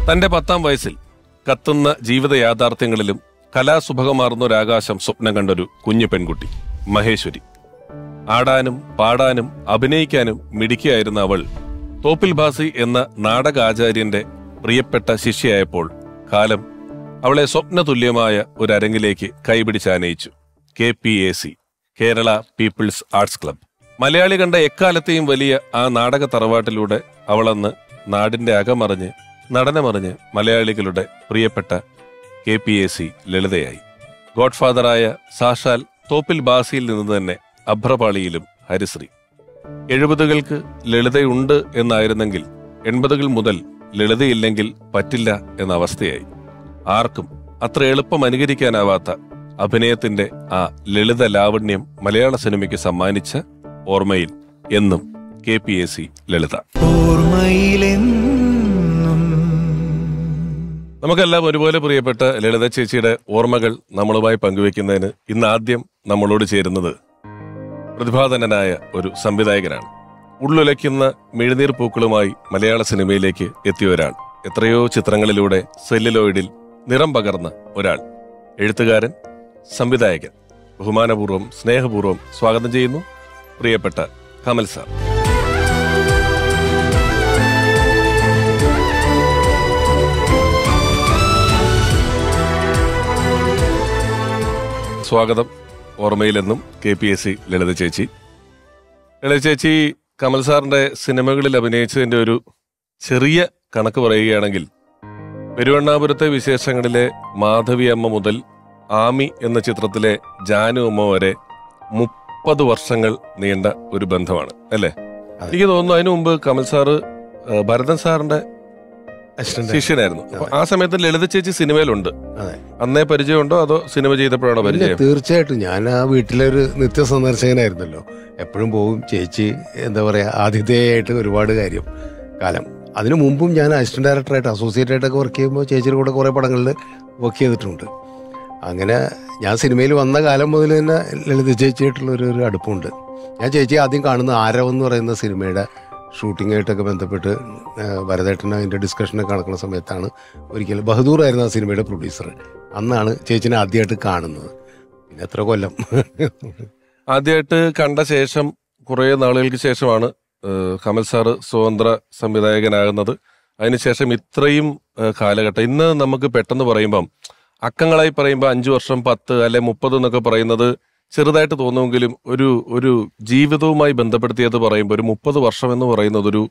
തന്റെ പത്താം വയസ്സിൽ കത്തുന്ന ജീവിത യാഥാർത്ഥ്യങ്ങളിലും കലാസുഭകമാർന്ന ഒരാകാശം സ്വപ്നം കണ്ടൊരു കുഞ്ഞു പെൺകുട്ടി മഹേശ്വരി ആടാനും പാടാനും അഭിനയിക്കാനും മിടുക്കിയായിരുന്ന അവൾ തോപ്പിൽ ഭാസി എന്ന നാടകാചാര്യന്റെ പ്രിയപ്പെട്ട ശിഷ്യയായപ്പോൾ കാലം അവളെ സ്വപ്നതുല്യമായ ഒരു അരങ്ങിലേക്ക് കൈപിടിച്ചാനയിച്ചു K P A C Kerala people's arts club മലയാളി കണ്ട എക്കാലത്തെയും വലിയ ആ നാടക തറവാട്ടിലൂടെ അവളന്ന് നാടിന്റെ അകമറിഞ്ഞ് നടനമറിഞ്ഞ് മലയാളികളുടെ പ്രിയപ്പെട്ട കെ പി എ സി ലളിതയായി ഗോഡ്ഫാദറായ സാക്ഷാൽ തോപ്പിൽ ബാസിയിൽ നിന്ന് തന്നെ അഭ്രപാളിയിലും ഹരിശ്രീ എഴുപതുകൾക്ക് ലളിതയുണ്ട് എന്നായിരുന്നെങ്കിൽ എൺപതുകൾ മുതൽ ലളിതയില്ലെങ്കിൽ പറ്റില്ല എന്ന അവസ്ഥയായി ആർക്കും അത്ര എളുപ്പം അനുകരിക്കാനാവാത്ത അഭിനയത്തിന്റെ ആ ലളിത ലാവണ്യം മലയാള സിനിമയ്ക്ക് സമ്മാനിച്ച ഓർമ്മയിൽ എന്നും K P A C Lalitha ഓർമ്മയിലെന്നും നമുക്കെല്ലാം ഒരുപോലെ പ്രിയപ്പെട്ട ലളിത ചേച്ചിയുടെ ഓർമ്മകൾ നമ്മളുമായി പങ്കുവെക്കുന്നതിന് ഇന്ന് ആദ്യം നമ്മളോട് ചേരുന്നത് പ്രതിഭാധനനായ ഒരു സംവിധായകനാണ് ഉള്ളുലയ്ക്കുന്ന മെഴുനീർ പൂക്കളുമായി മലയാള സിനിമയിലേക്ക് എത്തിയ ഒരാൾ എത്രയോ ചിത്രങ്ങളിലൂടെ സെല്ലുലോയിഡിൽ നിറം പകർന്ന ഒരാൾ എഴുത്തുകാരൻ സംവിധായകൻ ബഹുമാനപൂർവ്വം സ്നേഹപൂർവ്വം സ്വാഗതം ചെയ്യുന്നു പ്രിയപ്പെട്ട കമൽ സാർ സ്വാഗതം ഓർമ്മയിലെന്നും K P S C Lalitha ചേച്ചി ലളിത ചേച്ചി കമൽ സാറിന്റെ സിനിമകളിൽ അഭിനയിച്ചതിന്റെ ഒരു ചെറിയ കണക്ക് പറയുകയാണെങ്കിൽ പെരുവണ്ണാപുരത്തെ വിശേഷങ്ങളിലെ മാധവി അമ്മ മുതൽ ആമി എന്ന ചിത്രത്തിലെ ജാനു അമ്മ വരെ മുപ്പത് വർഷങ്ങൾ നീണ്ട ഒരു ബന്ധമാണ് അല്ലേ അതെ. എനിക്ക് തോന്നുന്നു അതിനു മുമ്പ് കമൽ സാറ് ഏഹ്, ഭരതൻ സാറിന്റെ അസിസ്റ്റന്റ് ശിഷ്യനായിരുന്നു അപ്പൊ ആ സമയത്ത് ലളിത ചേച്ചി സിനിമയിലുണ്ട് അതെ. അന്നേ പരിചയമുണ്ടോ അതോ സിനിമ ചെയ്തപ്പോഴാണോ ഇല്ല, പരിചയം തീർച്ചയായിട്ടും ഞാൻ ആ വീട്ടിലൊരു നിത്യ സന്ദർശകനായിരുന്നല്ലോ എപ്പോഴും പോവും ചേച്ചി എന്താ പറയാ ആതിഥേയായിട്ട് ഒരുപാട് കാര്യം കാലം അതിനു മുമ്പും ഞാൻ അസിസ്റ്റന്റ് ഡയറക്ടറായിട്ട് അസോസിയേറ്റ് ആയിട്ടൊക്കെ വർക്ക് ചെയ്യുമ്പോൾ ചേച്ചിയുടെ കൂടെ കുറേ പടങ്ങളിൽ വർക്ക് ചെയ്തിട്ടുണ്ട് അങ്ങനെ ഞാൻ സിനിമയിൽ വന്ന കാലം മുതൽ തന്നെ ലളിത ചേച്ചിയായിട്ടുള്ള ഒരു ഒരു അടുപ്പമുണ്ട് ഞാൻ ചേച്ചി ആദ്യം കാണുന്ന ആരവ് എന്ന് പറയുന്ന സിനിമയുടെ ഷൂട്ടിംഗ് ആയിട്ടൊക്കെ ബന്ധപ്പെട്ട് ആ, ഭരതേട്ടൻ അതിൻ്റെ ഡിസ്കഷനൊക്കെ നടക്കുന്ന സമയത്താണ് ഒരിക്കൽ ബഹദൂർ ആയിരുന്നു ആ സിനിമയുടെ പ്രൊഡ്യൂസർ അന്നാണ് ചേച്ചിനെ ആദ്യമായിട്ട് കാണുന്നത് പിന്നെ എത്ര കൊല്ലം ആദ്യമായിട്ട് കണ്ട ശേഷം കുറെ നാളുകൾക്ക് ശേഷമാണ് ഏഹ്, കമൽ സാറ് സ്വതന്ത്ര സംവിധായകനാകുന്നത് അതിനുശേഷം ഇത്രയും ഏഹ്, കാലഘട്ടം ഇന്ന് നമുക്ക് പെട്ടെന്ന് പറയുമ്പം അക്കങ്ങളായി പറയുമ്പോൾ അഞ്ചു വർഷം പത്ത് അല്ലെ മുപ്പത് എന്നൊക്കെ പറയുന്നത് ചെറുതായിട്ട് തോന്നുമെങ്കിലും ഒരു ഒരു ജീവിതവുമായി ബന്ധപ്പെടുത്തിയത് പറയുമ്പോൾ ഒരു മുപ്പത് വർഷം എന്ന് പറയുന്നത് ഒരു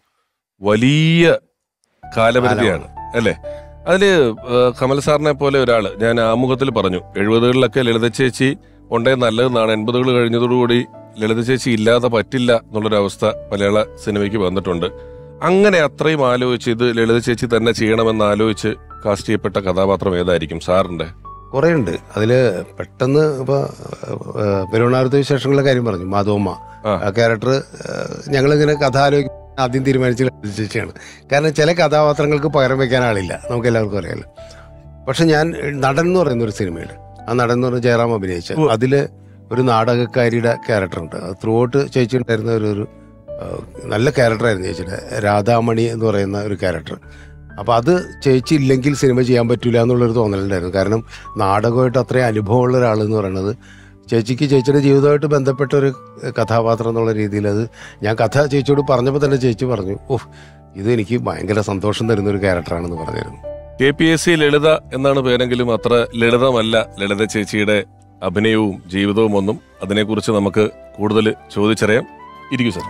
വലിയ കാലപരിധിയാണ് അല്ലേ അതില് ഏഹ്, കമൽ സാറിനെ പോലെ ഒരാള് ഞാൻ ആമുഖത്തിൽ പറഞ്ഞു എഴുപതുകളിലൊക്കെ ലളിത ചേച്ചി ഉണ്ടേ നല്ലതെന്നാണ് എൺപതുകൾ കഴിഞ്ഞതോടുകൂടി ലളിത ചേച്ചി ഇല്ലാതെ പറ്റില്ല എന്നുള്ളൊരവസ്ഥ മലയാള സിനിമയ്ക്ക് വന്നിട്ടുണ്ട് അങ്ങനെ അത്രയും ആലോചിച്ച് ഇത് ലളിത ചേച്ചി തന്നെ ചെയ്യണമെന്ന് ആലോചിച്ച് കാസ്റ്റ് ചെയ്യപ്പെട്ട കഥാപാത്രം ഏതായിരിക്കും സാറിന്റെ കുറേ ഉണ്ട് അതിൽ പെട്ടെന്ന് ഇപ്പോൾ പെരുവണ്ണാരത്തെ വിശേഷങ്ങളുടെ കാര്യം പറഞ്ഞു മാധവമ്മ ആ. ആ ക്യാരക്ടർ ഞങ്ങളിങ്ങനെ കഥ ആലോചിക്കും ആദ്യം തീരുമാനിച്ച ലളിത ചേച്ചിയാണ് കാരണം ചില കഥാപാത്രങ്ങൾക്ക് പകരം വെക്കാൻ ആളില്ല നമുക്ക് എല്ലാവർക്കും അറിയാലോ പക്ഷെ ഞാൻ നടൻ എന്ന് പറയുന്ന ഒരു സിനിമയുണ്ട് ആ നടൻ എന്ന് പറഞ്ഞ ജയറാം അഭിനയിച്ച ഉവ്വ്. അതിൽ ഒരു നാടകക്കാരിയുടെ ക്യാരക്ടറുണ്ട് അത് ത്രൂ ഔട്ട് ചേച്ചി ഉണ്ടായിരുന്ന ഒരു ഒരു ആ, നല്ല ക്യാരക്ടറായിരുന്നു ചേച്ചിയുടെ രാധാമണി എന്ന് പറയുന്ന ഒരു ക്യാരക്ടർ അപ്പോൾ അത് ചേച്ചി ഇല്ലെങ്കിൽ സിനിമ ചെയ്യാൻ പറ്റില്ല എന്നുള്ളൊരു തോന്നലുണ്ടായിരുന്നു കാരണം നാടകമായിട്ട് അത്രയും അനുഭവമുള്ള ഒരാൾ എന്ന് പറയുന്നത് ചേച്ചിക്ക് ചേച്ചിയുടെ ജീവിതമായിട്ട് ബന്ധപ്പെട്ട ഒരു കഥാപാത്രം എന്നുള്ള രീതിയിൽ അത് ഞാൻ കഥ ചേച്ചിയോട് പറഞ്ഞപ്പോൾ തന്നെ ചേച്ചി പറഞ്ഞു ഓഹ് ഇത് എനിക്ക് ഭയങ്കര സന്തോഷം തരുന്ന ഒരു ക്യാരക്ടറാണെന്ന് പറഞ്ഞിരുന്നു K P S C Lalitha എന്നാണ് പേരെങ്കിലും അത്ര ലളിതമല്ല ലളിത ചേച്ചിയുടെ അഭിനയവും ജീവിതവും ഒന്നും അതിനെക്കുറിച്ച് നമുക്ക് കൂടുതൽ ചോദിച്ചറിയാം ഇരിക്കൂ സാർ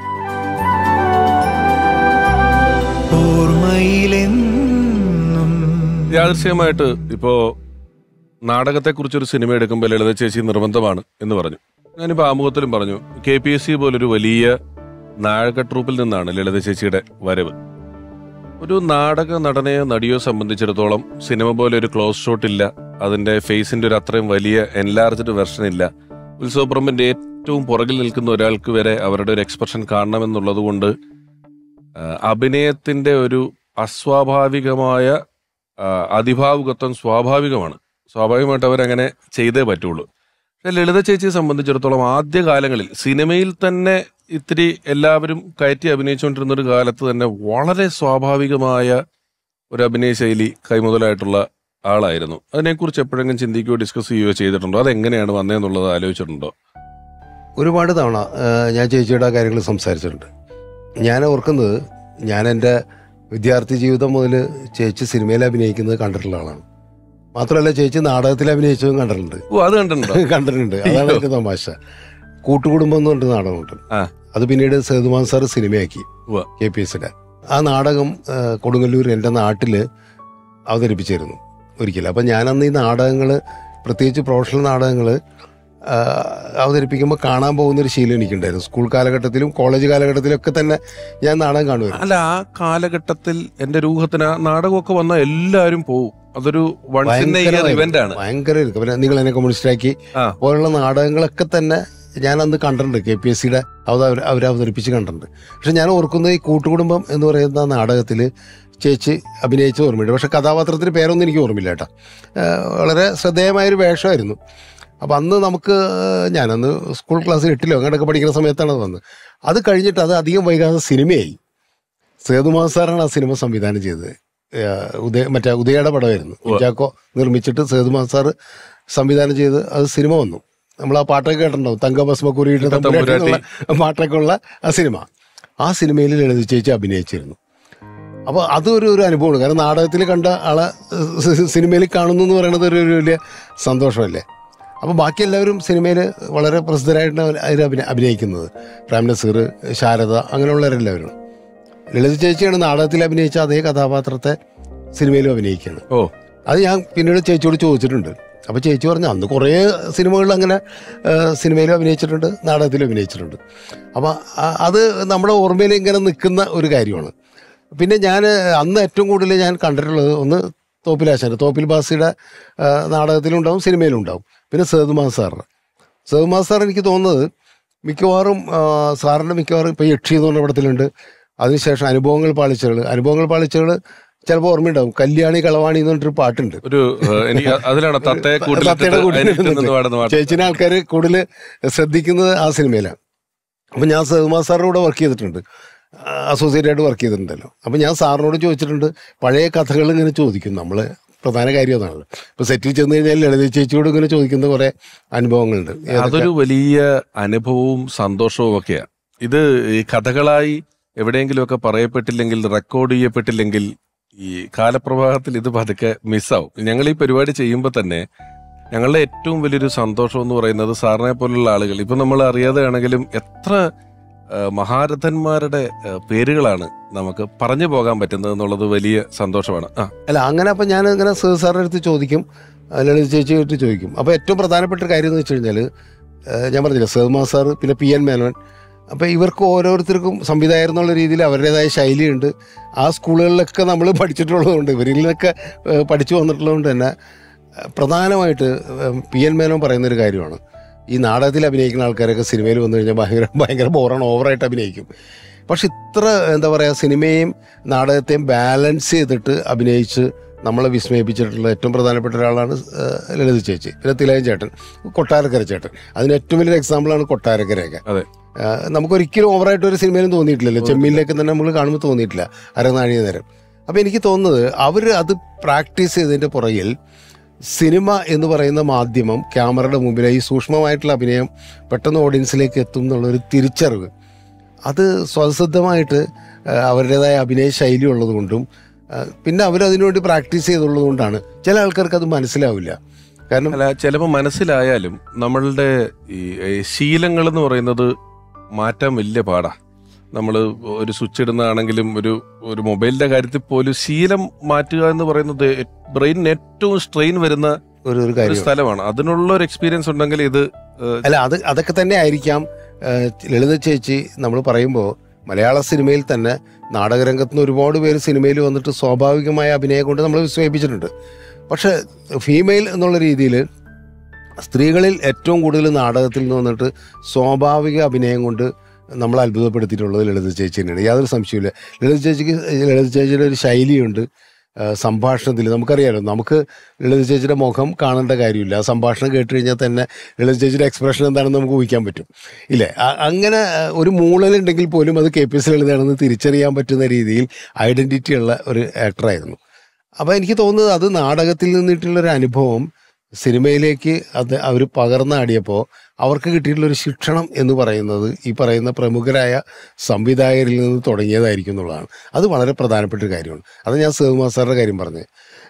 ഓർമ്മയിലെന്നും യാദൃശ്യമായിട്ട് ഇപ്പോ നാടകത്തെക്കുറിച്ചൊരു സിനിമ എടുക്കുമ്പോൾ ലളിത ചേച്ചി നിർബന്ധമാണ് എന്ന് പറഞ്ഞു ഞാനിപ്പോ ആമുഖത്തിലും പറഞ്ഞു കെ പി എസ് സി പോലൊരു വലിയ നാടക ട്രൂപ്പിൽ നിന്നാണ് ലളിത ചേച്ചിയുടെ വരവ് ഒരു നാടക നടനെയോ നടിയോ സംബന്ധിച്ചിടത്തോളം സിനിമ പോലെ ഒരു ക്ലോസ് ഷോട്ട് ഇല്ല അതിന്റെ ഫേസിന്റെ ഒരു അത്രയും വലിയ എൻലാർജ്ഡ് വെർഷൻ ഇല്ല ഉത്സവപ്പറമ്പിന്റെ ഏറ്റവും പുറകിൽ നിൽക്കുന്ന ഒരാൾക്ക് വരെ അവരുടെ ഒരു എക്സ്പ്രഷൻ കാണണമെന്നുള്ളത് കൊണ്ട് ആ, അഭിനയത്തിന്റെ ഒരു അസ്വാഭാവികമായ ആ, അതിഭാവുകത്വം സ്വാഭാവികമാണ് സ്വാഭാവികമായിട്ട് അവരങ്ങനെ ചെയ്തേ പറ്റുള്ളൂ പക്ഷെ ലളിത ചേച്ചിയെ സംബന്ധിച്ചിടത്തോളം ആദ്യ കാലങ്ങളിൽ സിനിമയിൽ തന്നെ ഇത്തിരി എല്ലാവരും കയറ്റി അഭിനയിച്ചുകൊണ്ടിരുന്ന ഒരു കാലത്ത് തന്നെ വളരെ സ്വാഭാവികമായ ഒരു അഭിനയ ശൈലി കൈമുതലായിട്ടുള്ള ആളായിരുന്നു അതിനെക്കുറിച്ച് എപ്പോഴെങ്കിലും ചിന്തിക്കുകയോ ഡിസ്കസ് ചെയ്യുകയോ ചെയ്തിട്ടുണ്ടോ അതെങ്ങനെയാണ് വന്നതെന്നുള്ളത് ആലോചിച്ചിട്ടുണ്ടോ ഒരുപാട് തവണ ആ, ഞാൻ ചേച്ചിയുടെ കാര്യങ്ങൾ സംസാരിച്ചിട്ടുണ്ട് ഞാൻ ഓർക്കുന്നത് ഞാൻ എൻ്റെ വിദ്യാർത്ഥി ജീവിതം മുതൽ ചേച്ചി സിനിമയിൽ അഭിനയിക്കുന്നത് കണ്ടിട്ടുള്ള ആളാണ് മാത്രമല്ല ചേച്ചി നാടകത്തിൽ അഭിനയിച്ചതും കണ്ടിട്ടുണ്ട് ഓ അത് കണ്ടിട്ടുണ്ടോ കണ്ടിട്ടുണ്ട് അതാണ് എൻ്റെ തമാശ കൂട്ടുകുടുംബം എന്ന് പറഞ്ഞിട്ട് നാടകമുണ്ട് ആ. അത് പിന്നീട് സേതുമാൻ സാർ സിനിമയാക്കി ഉവ്വ. കെ പി എസിന്റെ ആ നാടകം ആ, കൊടുങ്ങല്ലൂർ എൻ്റെ നാട്ടിൽ അവതരിപ്പിച്ചിരുന്നു ഒരിക്കലും അപ്പം ഞാനന്ന് ഈ നാടകങ്ങൾ പ്രത്യേകിച്ച് പ്രൊഫഷണൽ നാടകങ്ങൾ അവതരിപ്പിക്കുമ്പോൾ കാണാൻ പോകുന്ന ഒരു ശീലം എനിക്കുണ്ടായിരുന്നു സ്കൂൾ കാലഘട്ടത്തിലും കോളേജ് കാലഘട്ടത്തിലും ഒക്കെ തന്നെ ഞാൻ നാടകം കാണുമായിരുന്നു അല്ല ആ കാലഘട്ടത്തിൽ എന്റെ രൂഹത്തിന് ആ നാടകമൊക്കെ വന്ന എല്ലാവരും പോവും അതൊരു വൺസ് ഇൻ ഇയർ ഭയങ്കരമായിരുന്നു. ഇവന്റ് ആണ് ഭയങ്കര ഇരിക്കും. പിന്നെ നിങ്ങൾ എന്നെ കമ്മ്യൂണിസ്റ്റാക്കി ആ. പോലുള്ള നാടകങ്ങളൊക്കെ തന്നെ ഞാൻ അന്ന് കണ്ടിട്ടുണ്ട് കെ പി എസ് സിയുടെ അവർ അവർ അവതരിപ്പിച്ച് കണ്ടിട്ടുണ്ട് പക്ഷെ ഞാൻ ഓർക്കുന്നത് ഈ കൂട്ടുകുടുംബം എന്ന് പറയുന്ന നാടകത്തിൽ ചേച്ചി അഭിനയിച്ച ഓർമ്മയുണ്ട് പക്ഷെ കഥാപാത്രത്തിന് പേരൊന്നും എനിക്ക് ഓർമ്മയില്ല കേട്ടോ ഏഹ് വളരെ ശ്രദ്ധേയമായൊരു വേഷമായിരുന്നു അപ്പം അന്ന് നമുക്ക് ഞാനന്ന് സ്കൂൾ ക്ലാസ് എട്ടിലോ അങ്ങോട്ടൊക്കെ പഠിക്കുന്ന സമയത്താണ് അത് വന്നത് അത് കഴിഞ്ഞിട്ട് അത് അധികം വൈകാതെ സിനിമയായി സേതുമാൻ സാറാണ് ആ സിനിമ സംവിധാനം ചെയ്തത് ഏഹ് ഉദയ മറ്റേ ഉദയയുടെ പടമായിരുന്നു കുഞ്ചാക്കോ നിർമ്മിച്ചിട്ട് സേതുമാൻ സാറ് സംവിധാനം ചെയ്ത് അത് സിനിമ വന്നു നമ്മൾ ആ പാട്ടൊക്കെ കേട്ടിട്ടുണ്ടാവും തങ്കഭസ്മക്കുറിയുടെ തമ്പുരാട്ടി. തമ്പുരാട്ടി എന്നുള്ള പാട്ടൊക്കെ ഉള്ള ആ സിനിമ ആ സിനിമയിൽ ലളിത ചേച്ചി അഭിനയിച്ചിരുന്നു അപ്പോൾ അതൊരു ഒരു അനുഭവമാണ് കാരണം നാടകത്തിൽ കണ്ട ആളെ സ് സിനിമയിൽ കാണുന്നു എന്ന് പറയുന്നത് ഒരു ഒരു വലിയ സന്തോഷമല്ലേ അപ്പോൾ ബാക്കി എല്ലാവരും സിനിമയിൽ വളരെ പ്രസിദ്ധരായിട്ടാണ് അവർ അതിൽ അഭിനയ അഭിനയിക്കുന്നത് പ്രേം നസീർ ശാരദ അങ്ങനെയുള്ളവരെല്ലാവരും ലളിത ചേച്ചിയാണ് നാടകത്തിൽ അഭിനയിച്ച അതേ കഥാപാത്രത്തെ സിനിമയിലും അഭിനയിക്കുകയാണ് ഓ അത് ഞാൻ പിന്നീട് ചേച്ചിയോട് ചോദിച്ചിട്ടുണ്ട് അപ്പോൾ ചേച്ചി പറഞ്ഞു അന്ന് കുറേ സിനിമകളിൽ അങ്ങനെ സിനിമയിലും അഭിനയിച്ചിട്ടുണ്ട് നാടകത്തിലും അഭിനയിച്ചിട്ടുണ്ട് അപ്പോൾ അത് നമ്മുടെ ഓർമ്മയിൽ ഇങ്ങനെ നിൽക്കുന്ന ഒരു കാര്യമാണ് പിന്നെ ഞാൻ അന്ന് ഏറ്റവും കൂടുതൽ ഞാൻ കണ്ടിട്ടുള്ളത് ഒന്ന് തോപ്പിലാശാൻ്റെ തോപ്പിൽ ബാസിയുടെ ആ, നാടകത്തിലുണ്ടാവും സിനിമയിലും ഉണ്ടാവും പിന്നെ സേതുമാൻ സാറിന് സേതുമാൻ സാർ എനിക്ക് തോന്നുന്നത് മിക്കവാറും ആ, സാറിൻ്റെ മിക്കവാറും ഇപ്പോൾ യക്ഷി എന്ന് പറഞ്ഞ പടത്തിലുണ്ട് അതിനുശേഷം അനുഭവങ്ങൾ പാളിച്ചകൾ അനുഭവങ്ങൾ പാളിച്ചകൾ ചിലപ്പോൾ ഓർമ്മയുണ്ടാവും കല്യാണി കളവാണി എന്ന് പറഞ്ഞിട്ടൊരു പാട്ടുണ്ട് ഒരു ഏഹ്, എനിക്ക് അതിലാണ് തത്തയെ കൂട്ടിലിട്ടിട്ട് തത്തയുടെ കൂട്ടിൽ അതിനിട്ട് നിന്ന് പാടുന്ന പാട്ട് ചേച്ചിനെ ആൾക്കാർ കൂടുതൽ ശ്രദ്ധിക്കുന്നത് ആ സിനിമയിലാണ് അപ്പം ഞാൻ സഹുമാ സാറിൻ്റെ കൂടെ വർക്ക് ചെയ്തിട്ടുണ്ട് അസോസിയേറ്റ് ആയിട്ട് വർക്ക് ചെയ്തിട്ടുണ്ടല്ലോ അപ്പം ഞാൻ സാറിനോട് ചോദിച്ചിട്ടുണ്ട് പഴയ കഥകൾ ഇങ്ങനെ ചോദിക്കും നമ്മൾ പ്രധാന കാര്യം അതാണല്ലോ ഇപ്പോൾ സെറ്റിൽ ചെന്ന് കഴിഞ്ഞാൽ ലളിത ചേച്ചിയോട് ഇങ്ങനെ ചോദിക്കുന്ന കുറേ അനുഭവങ്ങളുണ്ട് ഏതൊക്കെ- അതൊരു വലിയ അനുഭവവും സന്തോഷവും ഒക്കെയാണ് ഇത് ഈ കഥകളായി എവിടെയെങ്കിലുമൊക്കെ പറയപ്പെട്ടില്ലെങ്കിൽ റെക്കോർഡ് ചെയ്യപ്പെട്ടില്ലെങ്കിൽ ഈ കാലപ്രവാഹത്തിൽ ഇത് പതുക്കെ മിസ്സാവും ഞങ്ങൾ ഈ പരിപാടി ചെയ്യുമ്പോൾ തന്നെ ഞങ്ങളുടെ ഏറ്റവും വലിയൊരു സന്തോഷം എന്ന് പറയുന്നത് സാറിനെ പോലുള്ള ആളുകൾ ഇപ്പൊ നമ്മൾ അറിയാതെ ആണെങ്കിലും എത്ര ആ, മഹാരഥന്മാരുടെ ആ, പേരുകളാണ് നമുക്ക് പറഞ്ഞു പോകാൻ പറ്റുന്നത് എന്നുള്ളത് വലിയ സന്തോഷമാണ് ആ അല്ല അങ്ങനെ അപ്പം ഞാൻ ഇങ്ങനെ സർ സാറിൻ്റെ അടുത്ത് ചോദിക്കും ആ, ലളിത ചേച്ചിയുടെ അടുത്ത് ചോദിക്കും അപ്പോൾ ഏറ്റവും പ്രധാനപ്പെട്ട ഒരു കാര്യം എന്ന് വെച്ച് കഴിഞ്ഞാൽ ഞാൻ പറഞ്ഞില്ല സേർമാ സാർ പിന്നെ പി എൻ മേനോൻ അപ്പോൾ ഇവർക്ക് ഓരോരുത്തർക്കും സംവിധായകർ എന്നുള്ള രീതിയിൽ അവരുടേതായ ശൈലിയുണ്ട് ആ സ്കൂളുകളിലൊക്കെ നമ്മൾ പഠിച്ചിട്ടുള്ളതുകൊണ്ട് ഇവരിൽ നിന്നൊക്കെ ഏഹ്, പഠിച്ചു വന്നിട്ടുള്ളതുകൊണ്ട് തന്നെ ഏഹ്, പ്രധാനമായിട്ട് ഏഹ്, പി എൻ മേനോൻ പറയുന്നൊരു കാര്യമാണ് ഈ നാടകത്തിൽ അഭിനയിക്കുന്ന ആൾക്കാരൊക്കെ സിനിമയിൽ വന്നു കഴിഞ്ഞാൽ ഭയങ്കര ഭയങ്കര ബോറാണ് ഓവറായിട്ട് അഭിനയിക്കും പക്ഷെ ഇത്ര എന്താ പറയുക സിനിമയും നാടകത്തെയും ബാലൻസ് ചെയ്തിട്ട് അഭിനയിച്ച് നമ്മളെ വിസ്മയിപ്പിച്ചിട്ടുള്ള ഏറ്റവും പ്രധാനപ്പെട്ട ഒരാളാണ് ഏഹ്, ലളിത ചേച്ചി പിന്നെ തിലകൻ ചേട്ടൻ കൊട്ടാരക്കര ചേട്ടൻ അതിന് ഏറ്റവും വലിയൊരു എക്സാമ്പിളാണ് കൊട്ടാരക്കരയൊക്കെ അതെ ഏഹ്, നമുക്കൊരിക്കലും ഓവറായിട്ട് ഒരു സിനിമയിലും തോന്നിയിട്ടില്ലല്ലോ ചെമ്മീനിലേക്ക് തന്നെ നമ്മൾ കാണുമ്പോൾ തോന്നിയിട്ടില്ല അരനാഴിക നേരം അപ്പോൾ എനിക്ക് തോന്നുന്നത് അവർ അത് പ്രാക്ടീസ് ചെയ്തതിൻ്റെ പുറകിൽ സിനിമ എന്ന് പറയുന്ന മാധ്യമം ക്യാമറയുടെ മുമ്പിൽ ഈ സൂക്ഷ്മമായിട്ടുള്ള അഭിനയം പെട്ടെന്ന് ഓഡിയൻസിലേക്ക് എത്തും എന്നുള്ളൊരു തിരിച്ചറിവ് അത് സ്വതസിദ്ധമായിട്ട് ഏഹ്, അവരുടേതായ അഭിനയ ശൈലി ഉള്ളതുകൊണ്ടും ഏഹ്, പിന്നെ അവരതിനുവേണ്ടി പ്രാക്ടീസ് ചെയ്തുള്ളത് കൊണ്ടാണ് ചില ആൾക്കാർക്ക് അത് മനസ്സിലാവില്ല കാരണം അല്ല ചിലപ്പോൾ മനസ്സിലായാലും നമ്മളുടെ ഈ ഈ ശീലങ്ങൾ എന്ന് പറയുന്നത് മാറ്റാൻ വലിയ പാടാ നമ്മൾ ഒരു സ്വിച്ച് ഇടുന്നതാണെങ്കിലും ഒരു ഒരു മൊബൈലിന്റെ കാര്യത്തിൽ പോലും ശീലം മാറ്റുക എന്ന് പറയുന്നത് ബ്രെയിനിന് ഏറ്റവും സ്ട്രെയിൻ വരുന്ന ഒരു ഒരു ഒരു കാര്യം സ്ഥലമാണ് അതിനുള്ള ഒരു എക്സ്പീരിയൻസ് ഉണ്ടെങ്കിൽ ഇത് ഏഹ്, അല്ല അത് അതൊക്കെ തന്നെ ആയിരിക്കാം ഏഹ്, ലളിത ചേച്ചി നമ്മൾ പറയുമ്പോൾ മലയാള സിനിമയിൽ തന്നെ നാടകരംഗത്ത് നിന്ന് ഒരുപാട് പേര് സിനിമയിൽ വന്നിട്ട് സ്വാഭാവികമായ അഭിനയം കൊണ്ട് നമ്മൾ വിസ്മയിപ്പിച്ചിട്ടുണ്ട് പക്ഷെ ഫീമെയിൽ എന്നുള്ള രീതിയിൽ സ്ത്രീകളിൽ ഏറ്റവും കൂടുതൽ നാടകത്തിൽ നിന്ന് വന്നിട്ട് സ്വാഭാവിക അഭിനയം കൊണ്ട് നമ്മൾ അത്ഭുതപ്പെടുത്തിയിട്ടുള്ളത് ലളിത ചേച്ചി തന്നെയാണ് യാതൊരു സംശയമില്ല ലളിത ചേച്ചിക്ക് ലളിത ചേച്ചിയുടെ ഒരു ശൈലിയുണ്ട് ആ, സംഭാഷണത്തിൽ നമുക്കറിയാലോ നമുക്ക് ലളിത ചേച്ചിയുടെ മുഖം കാണേണ്ട കാര്യമില്ല ആ സംഭാഷണം കേട്ട് കഴിഞ്ഞാൽ തന്നെ ലളിത ചേച്ചിയുടെ എക്സ്പ്രഷൻ എന്താണെന്ന് നമുക്ക് ഊഹിക്കാൻ പറ്റും ഇല്ലേ ആ- അങ്ങനെ ആ, ഒരു മൂളലുണ്ടെങ്കിൽ പോലും അത് കെ പി എസ് ലളിതയാണെന്ന് തിരിച്ചറിയാൻ പറ്റുന്ന രീതിയിൽ ഐഡന്റിറ്റി ഉള്ള ഒരു ആക്ടറായിരുന്നു അപ്പോൾ എനിക്ക് തോന്നുന്നത് അത് നാടകത്തിൽ നിന്നിട്ടുള്ളൊരു അനുഭവം സിനിമയിലേക്ക് അത് അവർ പകർന്നാടിയപ്പോൾ അവർക്ക് കിട്ടിയിട്ടുള്ളൊരു ശിക്ഷണം എന്ന് പറയുന്നത് ഈ പറയുന്ന പ്രമുഖരായ സംവിധായകരിൽ നിന്ന് തുടങ്ങിയതായിരിക്കും എന്നുള്ളതാണ് അത് വളരെ പ്രധാനപ്പെട്ട ഒരു കാര്യമാണ് അത് ഞാൻ സേവ്മാ സാറിൻ്റെ കാര്യം പറഞ്ഞത്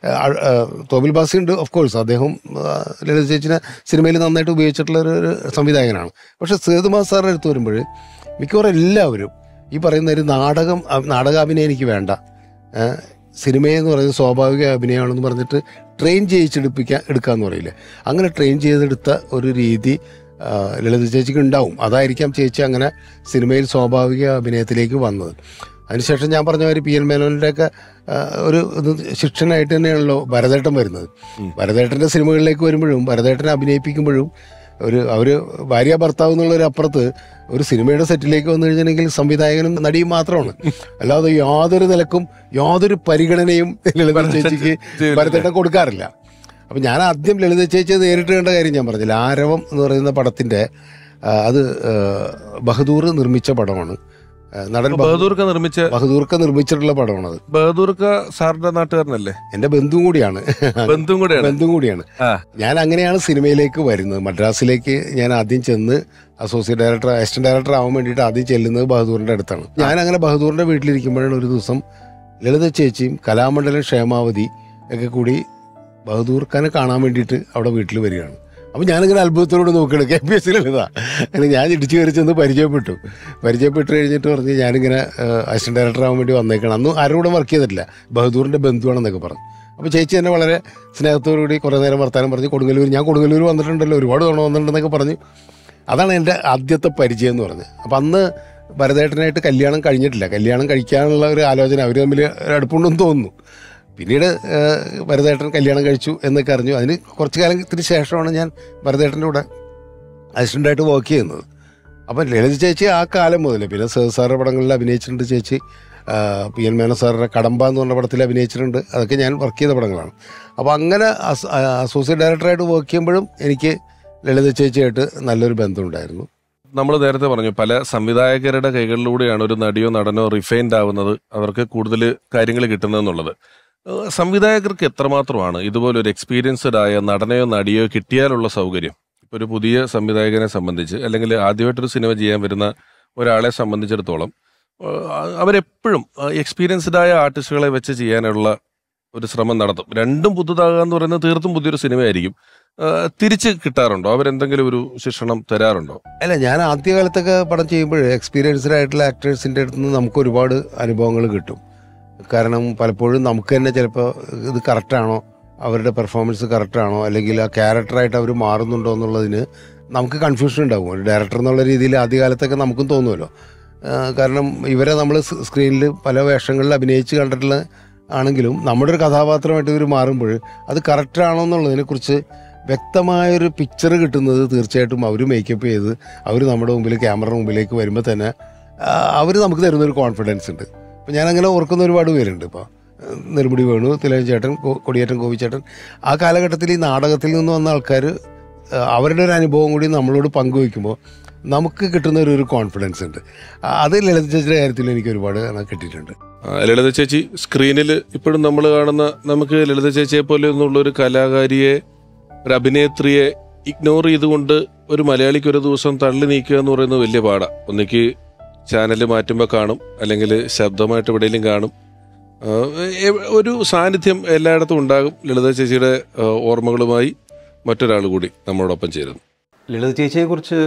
തോബിൽ ബാസി ഉണ്ട് ഓഫ് കോഴ്സ് അദ്ദേഹം ആ, ലളിത ചേച്ചിനെ സിനിമയിൽ നന്നായിട്ട് ഉപയോഗിച്ചിട്ടുള്ള ഒരു ഒരു സംവിധായകനാണ് പക്ഷേ സേതുമാ സാറിൻ്റെ അടുത്ത് വരുമ്പോൾ മിക്കവാറും എല്ലാവരും ഈ പറയുന്ന ഒരു നാടകം അ- നാടകാഭിനയം എനിക്ക് വേണ്ട ഏഹ് സിനിമയെന്ന് പറയുന്നത് സ്വാഭാവിക അഭിനയമാണെന്ന് പറഞ്ഞിട്ട് ട്രെയിൻ ചെയ്യിച്ചെടുപ്പിക്കാൻ എടുക്കാന്ന് പറയില്ലേ അങ്ങനെ ട്രെയിൻ ചെയ്തെടുത്ത ഒരു രീതി ആ, ലളിത ചേച്ചിക്ക് ഉണ്ടാവും അതായിരിക്കാം ചേച്ചി അങ്ങനെ സിനിമയിൽ സ്വാഭാവിക അഭിനയത്തിലേക്ക് വന്നത് അതിനുശേഷം ഞാൻ പറഞ്ഞ മാതിരി പി എൻ മേനോൻ്റെ ഒക്കെ ഒരു ഇത് ശിക്ഷനായിട്ട് തന്നെയാണല്ലോ ഭരതേട്ടൻ വരുന്നത് ഭരതേട്ടൻ്റെ സിനിമകളിലേക്ക് വരുമ്പോഴും ഭരതേട്ടനെ അഭിനയിപ്പിക്കുമ്പോഴും ഒരു അവർ ഭാര്യ ഭർത്താവ് എന്നുള്ളൊരു അപ്പുറത്ത് ഒരു സിനിമയുടെ സെറ്റിലേക്ക് വന്നു കഴിഞ്ഞിട്ടുണ്ടെങ്കിൽ സംവിധായകനും നടിയും മാത്രമാണ് അല്ലാതെ യാതൊരു നിലക്കും യാതൊരു പരിഗണനയും ലളിത ചേച്ചിക്ക് ഭരതേട്ടൻ കൊടുക്കാറില്ല അപ്പം ഞാൻ ആദ്യം ലളിത ചേച്ചിയെ നേരിട്ട് കണ്ട കാര്യം ഞാൻ പറഞ്ഞില്ല ആരവം എന്ന് പറയുന്ന പടത്തിൻ്റെ ആ, അത് ആ, ബഹദൂർ നിർമ്മിച്ച പടമാണ് ആ, നടൻ ബഹ- ബഹദൂർക്ക നിർമ്മിച്ച ബഹദൂർക്ക നിർമ്മിച്ചിട്ടുള്ള പടമാണത് ബഹദൂർക്ക സാറിന്റെ നാട്ടുകാരനല്ലേ എൻ്റെ ബന്ധുവും കൂടിയാണ് ബന്ധുവും കൂടെയാണ് ബന്ധുവും കൂടിയാണ് ആ ഞാൻ അങ്ങനെയാണ് സിനിമയിലേക്ക് വരുന്നത് മദ്രാസിലേക്ക് ഞാൻ ആദ്യം ചെന്ന് അസോസിയേറ്റ് ഡയറക്ടർ അസിസ്റ്റന്റ് ഡയറക്ടർ ആവാൻ വേണ്ടിയിട്ട് ആദ്യം ചെല്ലുന്നത് ബഹദൂറിന്റെ അടുത്താണ് ഞാൻ അങ്ങനെ ബഹദൂറിന്റെ വീട്ടിലിരിക്കുമ്പോഴാണ് ഒരു ദിവസം ലളിത ചേച്ചിയും കലാമണ്ഡലം ക്ഷേമാവതി ഒക്കെ കൂടി ബഹദൂർ ഖാനെ കാണാൻ വേണ്ടിയിട്ട് അവിടെ വീട്ടിൽ വരികയാണ് അപ്പം ഞാനിങ്ങനെ അത്ഭുതത്തോട് നോക്കുകയാണ് കെ പി എസ് ലളിത അങ്ങനെ ഞാൻ ഇടിച്ചു കയറി ചെന്ന് പരിചയപ്പെട്ടു പരിചയപ്പെട്ട് കഴിഞ്ഞിട്ട് പറഞ്ഞ് ഞാനിങ്ങനെ അസിസ്റ്റന്റ് ഡയറക്ടർ ആവാൻ വേണ്ടി വന്നേക്കണം അന്ന് ആരോടും വർക്ക് ചെയ്തിട്ടില്ല ബഹദൂറിന്റെ ബന്ധുവാണെന്നൊക്കെ പറഞ്ഞു അപ്പോൾ ചേച്ചി എന്നെ വളരെ സ്നേഹത്തോടു കൂടി കുറേ നേരം വർത്താനം പറഞ്ഞ് കൊടുങ്ങല്ലൂർ ഞാൻ കൊടുങ്ങല്ലൂർ വന്നിട്ടുണ്ടല്ലോ ഒരുപാട് തവണ വന്നിട്ടുണ്ടെന്നൊക്കെ പറഞ്ഞ് അതാണ് എൻ്റെ ആദ്യത്തെ പരിചയം എന്ന് പറഞ്ഞത് അപ്പം അന്ന് ഭരതേട്ടനായിട്ട് കല്യാണം കഴിഞ്ഞിട്ടില്ല കല്യാണം കഴിക്കാനുള്ള ഒരു ആലോചന അവർ തമ്മിൽ ഒരു അടുപ്പുണ്ടെന്ന് തോന്നുന്നു പിന്നീട് ഏഹ്, ഭരതേട്ടൻ കല്യാണം കഴിച്ചു എന്നൊക്കെ അറിഞ്ഞു അതിന് കുറച്ച് കാലത്തിന് ശേഷമാണ് ഞാൻ ഭരതേട്ടൻ്റെ കൂടെ അസിസ്റ്റൻ്റായിട്ട് വർക്ക് ചെയ്യുന്നത് അപ്പം ലളിത ചേച്ചി ആ കാലം മുതൽ പിന്നെ സർ സാറിൻ്റെ പടങ്ങളിൽ അഭിനയിച്ചിട്ടുണ്ട് ചേച്ചി ആ, പി എൻ മേനോ സാറിൻ്റെ കടമ്പ എന്ന് പറഞ്ഞ പടത്തിൽ അഭിനയിച്ചിട്ടുണ്ട് അതൊക്കെ ഞാൻ വർക്ക് ചെയ്ത പടങ്ങളാണ് അപ്പോൾ അങ്ങനെ അസ- ആ, അസോസിയേറ്റ് ഡയറക്ടറായിട്ട് വർക്ക് ചെയ്യുമ്പോഴും എനിക്ക് ലളിത ചേച്ചിയായിട്ട് നല്ലൊരു ബന്ധമുണ്ടായിരുന്നു നമ്മൾ നേരത്തെ പറഞ്ഞു പല സംവിധായകരുടെ കൈകളിലൂടെയാണ് ഒരു നടിയോ നടനോ റിഫൈൻഡ് ആവുന്നത് അവർക്ക് കൂടുതൽ കാര്യങ്ങൾ കിട്ടുന്നതെന്നുള്ളത് ഏഹ് സംവിധായകർക്ക് എത്രമാത്രമാണ് ഇതുപോലെ ഒരു എക്സ്പീരിയൻസ്ഡ് ആയ നടനെയോ നടിയോ കിട്ടിയാലുള്ള സൗകര്യം ഇപ്പൊ ഒരു പുതിയ സംവിധായകനെ സംബന്ധിച്ച് അല്ലെങ്കിൽ ആദ്യമായിട്ടൊരു സിനിമ ചെയ്യാൻ വരുന്ന ഒരാളെ സംബന്ധിച്ചിടത്തോളം ഏഹ് അവരെപ്പോഴും എക്സ്പീരിയൻസ്ഡ് ആയ ആർട്ടിസ്റ്റുകളെ വെച്ച് ചെയ്യാനുള്ള ഒരു ശ്രമം നടത്തും രണ്ടും പുതുതാകുക എന്ന് പറയുന്നത് തീർത്തും പുതിയൊരു സിനിമയായിരിക്കും ഏഹ് തിരിച്ച് കിട്ടാറുണ്ടോ അവരെന്തെങ്കിലും ഒരു ശിക്ഷണം തരാറുണ്ടോ അല്ല ഞാൻ ആദ്യകാലത്തൊക്കെ പടം ചെയ്യുമ്പോൾ എക്സ്പീരിയൻസ്ഡ് ആയിട്ടുള്ള ആക്ടേഴ്സിൻ്റെ അടുത്ത് നിന്ന് നമുക്ക് ഒരുപാട് അനുഭവങ്ങൾ കിട്ടും കാരണം പലപ്പോഴും നമുക്ക് തന്നെ ചിലപ്പോൾ ഇത് കറക്റ്റാണോ അവരുടെ പെർഫോമൻസ് കറക്റ്റാണോ അല്ലെങ്കിൽ ആ ക്യാരക്ടറായിട്ട് അവർ മാറുന്നുണ്ടോ എന്നുള്ളതിന് നമുക്ക് കൺഫ്യൂഷൻ ഉണ്ടാകും ഒരു ഡയറക്ടർ എന്നുള്ള രീതിയിൽ ആദ്യകാലത്തൊക്കെ നമുക്കും തോന്നുമല്ലോ ആ, കാരണം ഇവരെ നമ്മൾ സ്ക്രീനിൽ പല വേഷങ്ങളിൽ അഭിനയിച്ച് കണ്ടിട്ടുള്ള ആണെങ്കിലും നമ്മുടെ ഒരു കഥാപാത്രമായിട്ട് ഇവർ മാറുമ്പോൾ അത് കറക്റ്റാണോ എന്നുള്ളതിനെക്കുറിച്ച് വ്യക്തമായൊരു പിക്ചർ കിട്ടുന്നത് തീർച്ചയായിട്ടും അവർ മേക്കപ്പ് ചെയ്ത് അവർ നമ്മുടെ മുമ്പിൽ ക്യാമറ മുമ്പിലേക്ക് വരുമ്പോൾ തന്നെ അവർ നമുക്ക് തരുന്നൊരു കോൺഫിഡൻസ് ഉണ്ട് അപ്പം ഞാനങ്ങനെ ഓർക്കുന്ന ഒരുപാട് പേരുണ്ട് ഇപ്പോൾ നെടുമുടി വേണു തിലകൻ ചേട്ടൻ കൊ- കൊടിയേറ്റൻ ഗോപിച്ചേട്ടൻ ആ കാലഘട്ടത്തിൽ ഈ നാടകത്തിൽ നിന്ന് വന്ന ആൾക്കാർ അവരുടെ ഒരു അനുഭവം കൂടി നമ്മളോട് പങ്കുവയ്ക്കുമ്പോൾ നമുക്ക് കിട്ടുന്ന ഒരു ഒരു കോൺഫിഡൻസ് ഉണ്ട് ആ, അത് ലളിത ചേച്ചിയുടെ കാര്യത്തിൽ എനിക്ക് ഒരുപാട് കിട്ടിയിട്ടുണ്ട് ആ, ലളിത ചേച്ചി സ്ക്രീനിൽ ഇപ്പോഴും നമ്മൾ കാണുന്ന നമുക്ക് ലളിത ചേച്ചിയെ പോലെ ഒന്നുള്ള ഒരു കലാകാരിയെ ഒരു അഭിനേത്രിയെ ഇഗ്നോർ ചെയ്തുകൊണ്ട് ഒരു മലയാളിക്ക് ഒരു ദിവസം തള്ളി നീക്കുക എന്ന് പറയുന്നത് വലിയ പാടാ ഒന്നിക്ക് ചാനൽ മാറ്റുമ്പോൾ കാണും അല്ലെങ്കിൽ ശബ്ദമായിട്ട് എവിടെയെങ്കിലും കാണും ആ, എ- ഒരു സാന്നിധ്യം എല്ലായിടത്തും ഉണ്ടാകും ലളിത ചേച്ചിയുടെ ആ, ഓർമ്മകളുമായി മറ്റൊരാൾ കൂടി നമ്മളോടൊപ്പം ചേരുന്നു ലളിത ചേച്ചിയെക്കുറിച്ച്